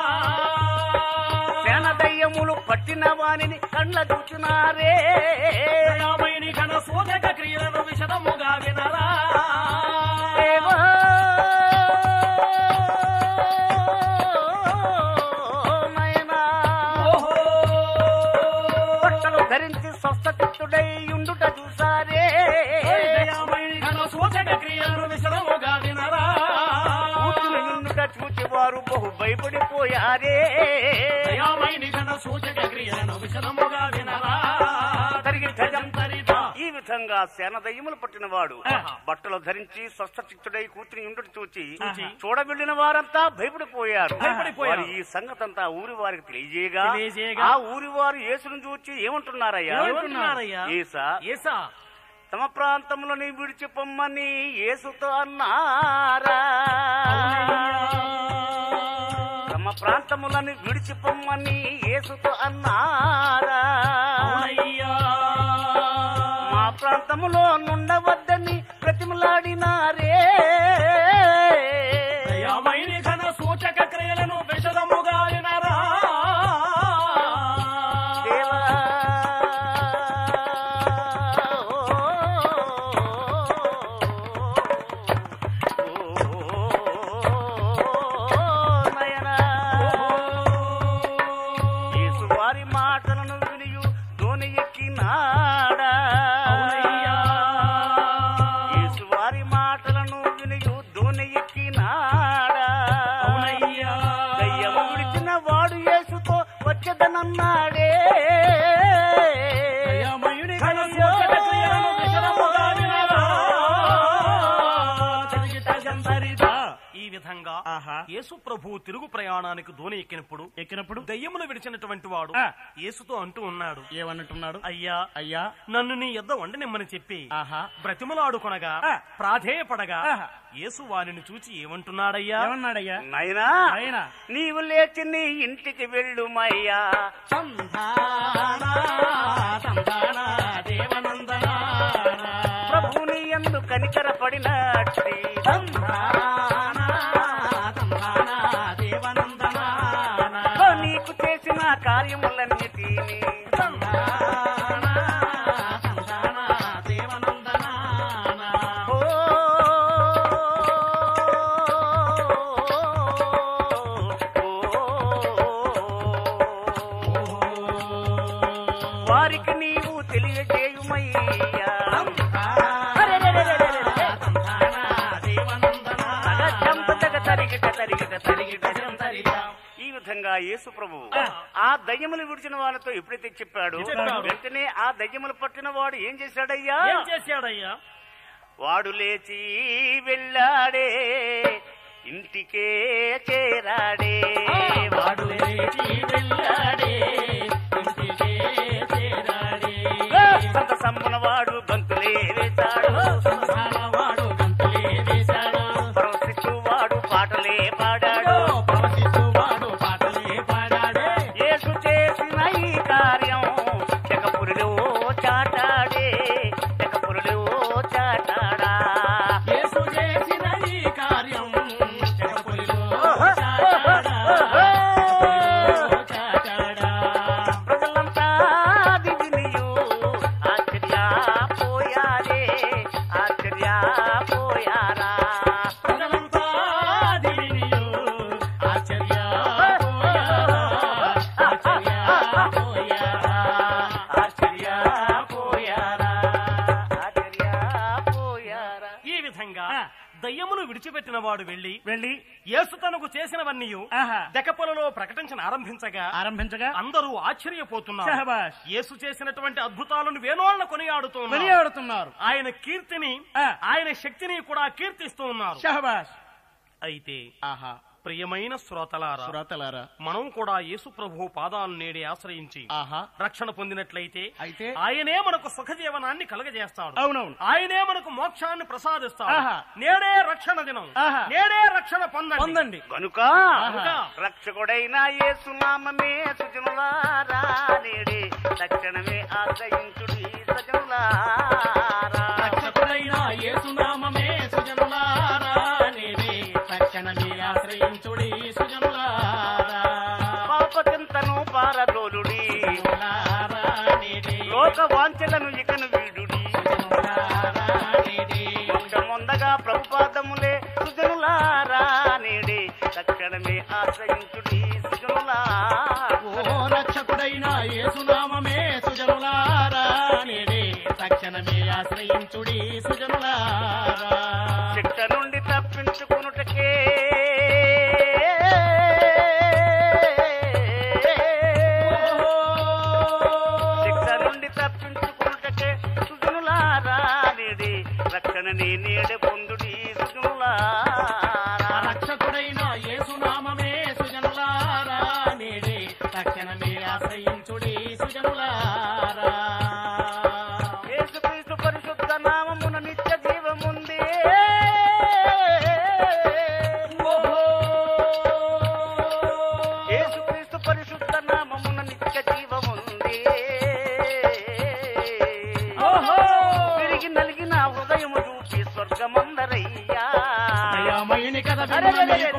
Speaker 1: సేన దయ్యములు పట్టిన వానిని కండ్ల చూచినారే
Speaker 3: దయామయుని ఘన సూచక క్రియలను విశదముగా వినరా
Speaker 1: దేవా. నాయనా.
Speaker 3: ఓహో
Speaker 1: బట్టలు ధరించి స్వస్థచిత్తుడై ఉండుట చూసారే
Speaker 3: దయామయుని ఘన సూచక క్రియలను విశదముగా వినరా
Speaker 1: కూతురు ఉండుట చూచి వారు బహు భయపడిపోయారే
Speaker 3: దయామయుని ఘన సూచక క్రియలను విశదముగా వినరా
Speaker 1: తరిగి గజం
Speaker 3: తరిత
Speaker 1: ఈ విధంగా సేన దయ్యములు పట్టినవాడు
Speaker 3: ఆహా.
Speaker 1: బట్టలు ధరించి స్వస్థచిత్తుడై కూతురి ఉండుట చూచి
Speaker 3: చూచి.
Speaker 1: చూడవెళ్లిన వారంతా భయపడిపోయారు
Speaker 3: భయపడిపోయారు.
Speaker 1: వారు ఈ సంగతంతా ఊరి వారికి తెలియజేయగా
Speaker 3: తెలియజేయగా.
Speaker 1: ఆ ఊరి వారు యేసును చూచి ఏమంటున్నారయ్యా
Speaker 3: ఏమంటున్నారయ్యా?
Speaker 1: ఏసా
Speaker 3: ఏసా
Speaker 1: తమ ప్రాంతంలోని విడిచి పొమ్మని యేసుతో అన్నారా తమ ప్రాంతములని విడిచి పొమ్మని యేసుతో అన్నారా
Speaker 3: అవునయ్యా.
Speaker 1: మా ప్రాంతములో నుండవద్దని ప్రతిమలాడినారే
Speaker 3: దయామయుని ఘన సూచక క్రియలను విశదముగా వినరా
Speaker 1: దేవా. ఓ నయనా. యేసువారి మాటలను వినియు దోని ఎక్కినాడా
Speaker 3: అవునయ్యా.
Speaker 1: యేసువారి మాటలను వినియు దోని ఎక్కినాడా
Speaker 3: అవునయ్యా.
Speaker 1: దయ్యము విడిచిన వాడు యేసుతో వచ్చేదనన్నాడే
Speaker 3: దయామయుని ఘన సూచక క్రియలను విశదముగా వినరా చరిగిట జంతరిత. ఈ విధంగా
Speaker 4: ఆహా.
Speaker 3: యేసు ప్రభు తిరుగు ప్రయాణానికి దోణి ఎక్కినప్పుడు
Speaker 4: ఎక్కినప్పుడు
Speaker 3: దయ్యమును విడిచినటువంటి వాడు
Speaker 4: ఆ.
Speaker 3: యేసుతో అంటూ ఉన్నాడు
Speaker 4: ఏమన్నట్టున్నాడు
Speaker 3: అయ్యా
Speaker 4: అయ్యా
Speaker 3: నన్ను నీ యొద్ద వండనిమ్మని చెప్పి
Speaker 4: ఆహా
Speaker 3: బ్రతిమలాడుకొనగా
Speaker 4: ఆ.
Speaker 3: ప్రాధేయపడగా
Speaker 4: ఆహా.
Speaker 3: యేసు వారిని చూచి ఏమంటున్నాడయ్యా
Speaker 4: ఏమన్నాడయ్యా
Speaker 1: నాయనా
Speaker 4: నాయనా.
Speaker 1: నీవు లేచి నీ ఇంటికి వెళ్ళుమయ్యా
Speaker 4: సంధానా సంధానా దేవనందనా
Speaker 1: ప్రభుని ఎందు కనికరపడినట్టి
Speaker 4: సంధానా సంధానా దేవనందనా
Speaker 1: ఓ నీకు చేసిన కార్యములన్నిటిని
Speaker 4: సంధానా సంధానా దేవనందనా
Speaker 1: ఓ వారికి నీవు తెలియజేయుమయ్యా తగజంప తగ తరిగిట తరిగిట తరిగిట జంతరిట. ఈ విధంగా యేసు ప్రభు ఆ దయ్యములు విడిచిన వాళ్ళతో ఎప్పుడైతే చెప్పాడు
Speaker 3: చెప్పాడు.
Speaker 1: వెంటనే ఆ దయ్యములు పట్టిన వాడు ఏం చేశాడయ్యా
Speaker 3: ఏం చేశాడయ్యా
Speaker 1: వాడు లేచి వెళ్ళాడే ఇంటికే చేరాడే వాడు
Speaker 4: లేచి వెళ్ళాడే ఇంటికే చేరాడే
Speaker 1: సంత సమ్మున వాడు గంతులే వేశాడు
Speaker 4: వాడు గంతులే వేశాడు
Speaker 1: ప్రవశిస్తూ వాడు పాటలే పాడాడు
Speaker 4: ప్రవశిస్తూ వాడు పాటలే పాడాడే
Speaker 3: వెళ్ళిన వాడు వెళ్ళి
Speaker 2: వెళ్ళి
Speaker 3: యేసు తనకు చేసినవన్నీ
Speaker 2: ఆహా.
Speaker 3: దెకపోలలో ప్రకటించిన ఆరంభించగా
Speaker 2: ఆరంభించగా
Speaker 3: అందరూ ఆశ్చర్యపోతున్నారు
Speaker 2: షహబాష్
Speaker 3: యేసు చేసినటువంటి అద్భుతాలను వేణోళ్ళ కొనియాడుతున్నారు
Speaker 2: కొనియాడుతున్నారు
Speaker 3: ఆయన కీర్తిని
Speaker 2: ఆ.
Speaker 3: ఆయన శక్తిని కూడా కీర్తిస్తూ ఉన్నారు
Speaker 2: షహబాష్
Speaker 3: అయితే
Speaker 2: ఆహా
Speaker 3: ప్రియమైన శ్రోతలారా
Speaker 2: శ్రోతలారా
Speaker 3: మనం కూడా యేసు ప్రభు పాదాలను నేడి ఆశ్రయించి
Speaker 2: ఆహా
Speaker 3: రక్షణ పొందినట్లయితే
Speaker 2: అయితే
Speaker 3: ఆయనే మనకు సుఖజీవనాన్ని కలగజేస్తాడు
Speaker 2: అవునవును
Speaker 3: ఆయనే మనకు మోక్షాన్ని ప్రసాదిస్తాడు
Speaker 2: ఆహా.
Speaker 3: నేడే రక్షణ దినం
Speaker 2: ఆహా.
Speaker 3: నేడే రక్షణ పొందండి
Speaker 2: పొందండి
Speaker 1: కనుక
Speaker 3: కనుక
Speaker 1: రక్షకుడైన యేసునామమే సుజనులారా నేడే తక్షణమే ఆశ్రయించుడి సజనులారా
Speaker 2: రక్షకుడైన యేసునామమే సుజనులారా నేనే తక్షణమే ఆశ్రయించుడి సుజనులారా
Speaker 1: పాప చింతను పారదోలుడి
Speaker 2: సుజనులారా నేనే
Speaker 1: లోక వాంఛలను ఇకను వీడుడి
Speaker 2: సుజనులారా నేనే
Speaker 1: మోక్షమొందగా ప్రభుపాదములే సుజనులారా నేడే తక్షణమే ఆశ్రయించుడి సుజనులారా
Speaker 2: ఓ రక్షకుడైన యేసునామమే సుజనులారా నేనే తక్షణమే ఆశ్రయించుడి సుజనులారా
Speaker 1: శిక్ష నుండి తప్పించుకునుటకే శిక్ష నుండి తప్పించుకునుటకే సుజనులారా నేడి రక్షణ నీ నీడ పొందుడి సుజనులారా
Speaker 2: రక్షకుడైన యేసునామమే సుజనులారా నేడే తక్షణమే ఆశ్రయించుడి సుజనులారా
Speaker 1: యేసుక్రీస్తు పరిశుద్ధ నామమున నిత్య జీవముంది యేసుక్రీస్తు పరిశుద్ధ నామమున నిత్య జీవముంది తిరిగి నలిగిన హృదయము చూపి స్వర్గమందరయ్యా
Speaker 2: దయామయుని కథ
Speaker 1: అరే, అరే,
Speaker 2: విన్న
Speaker 1: అరే,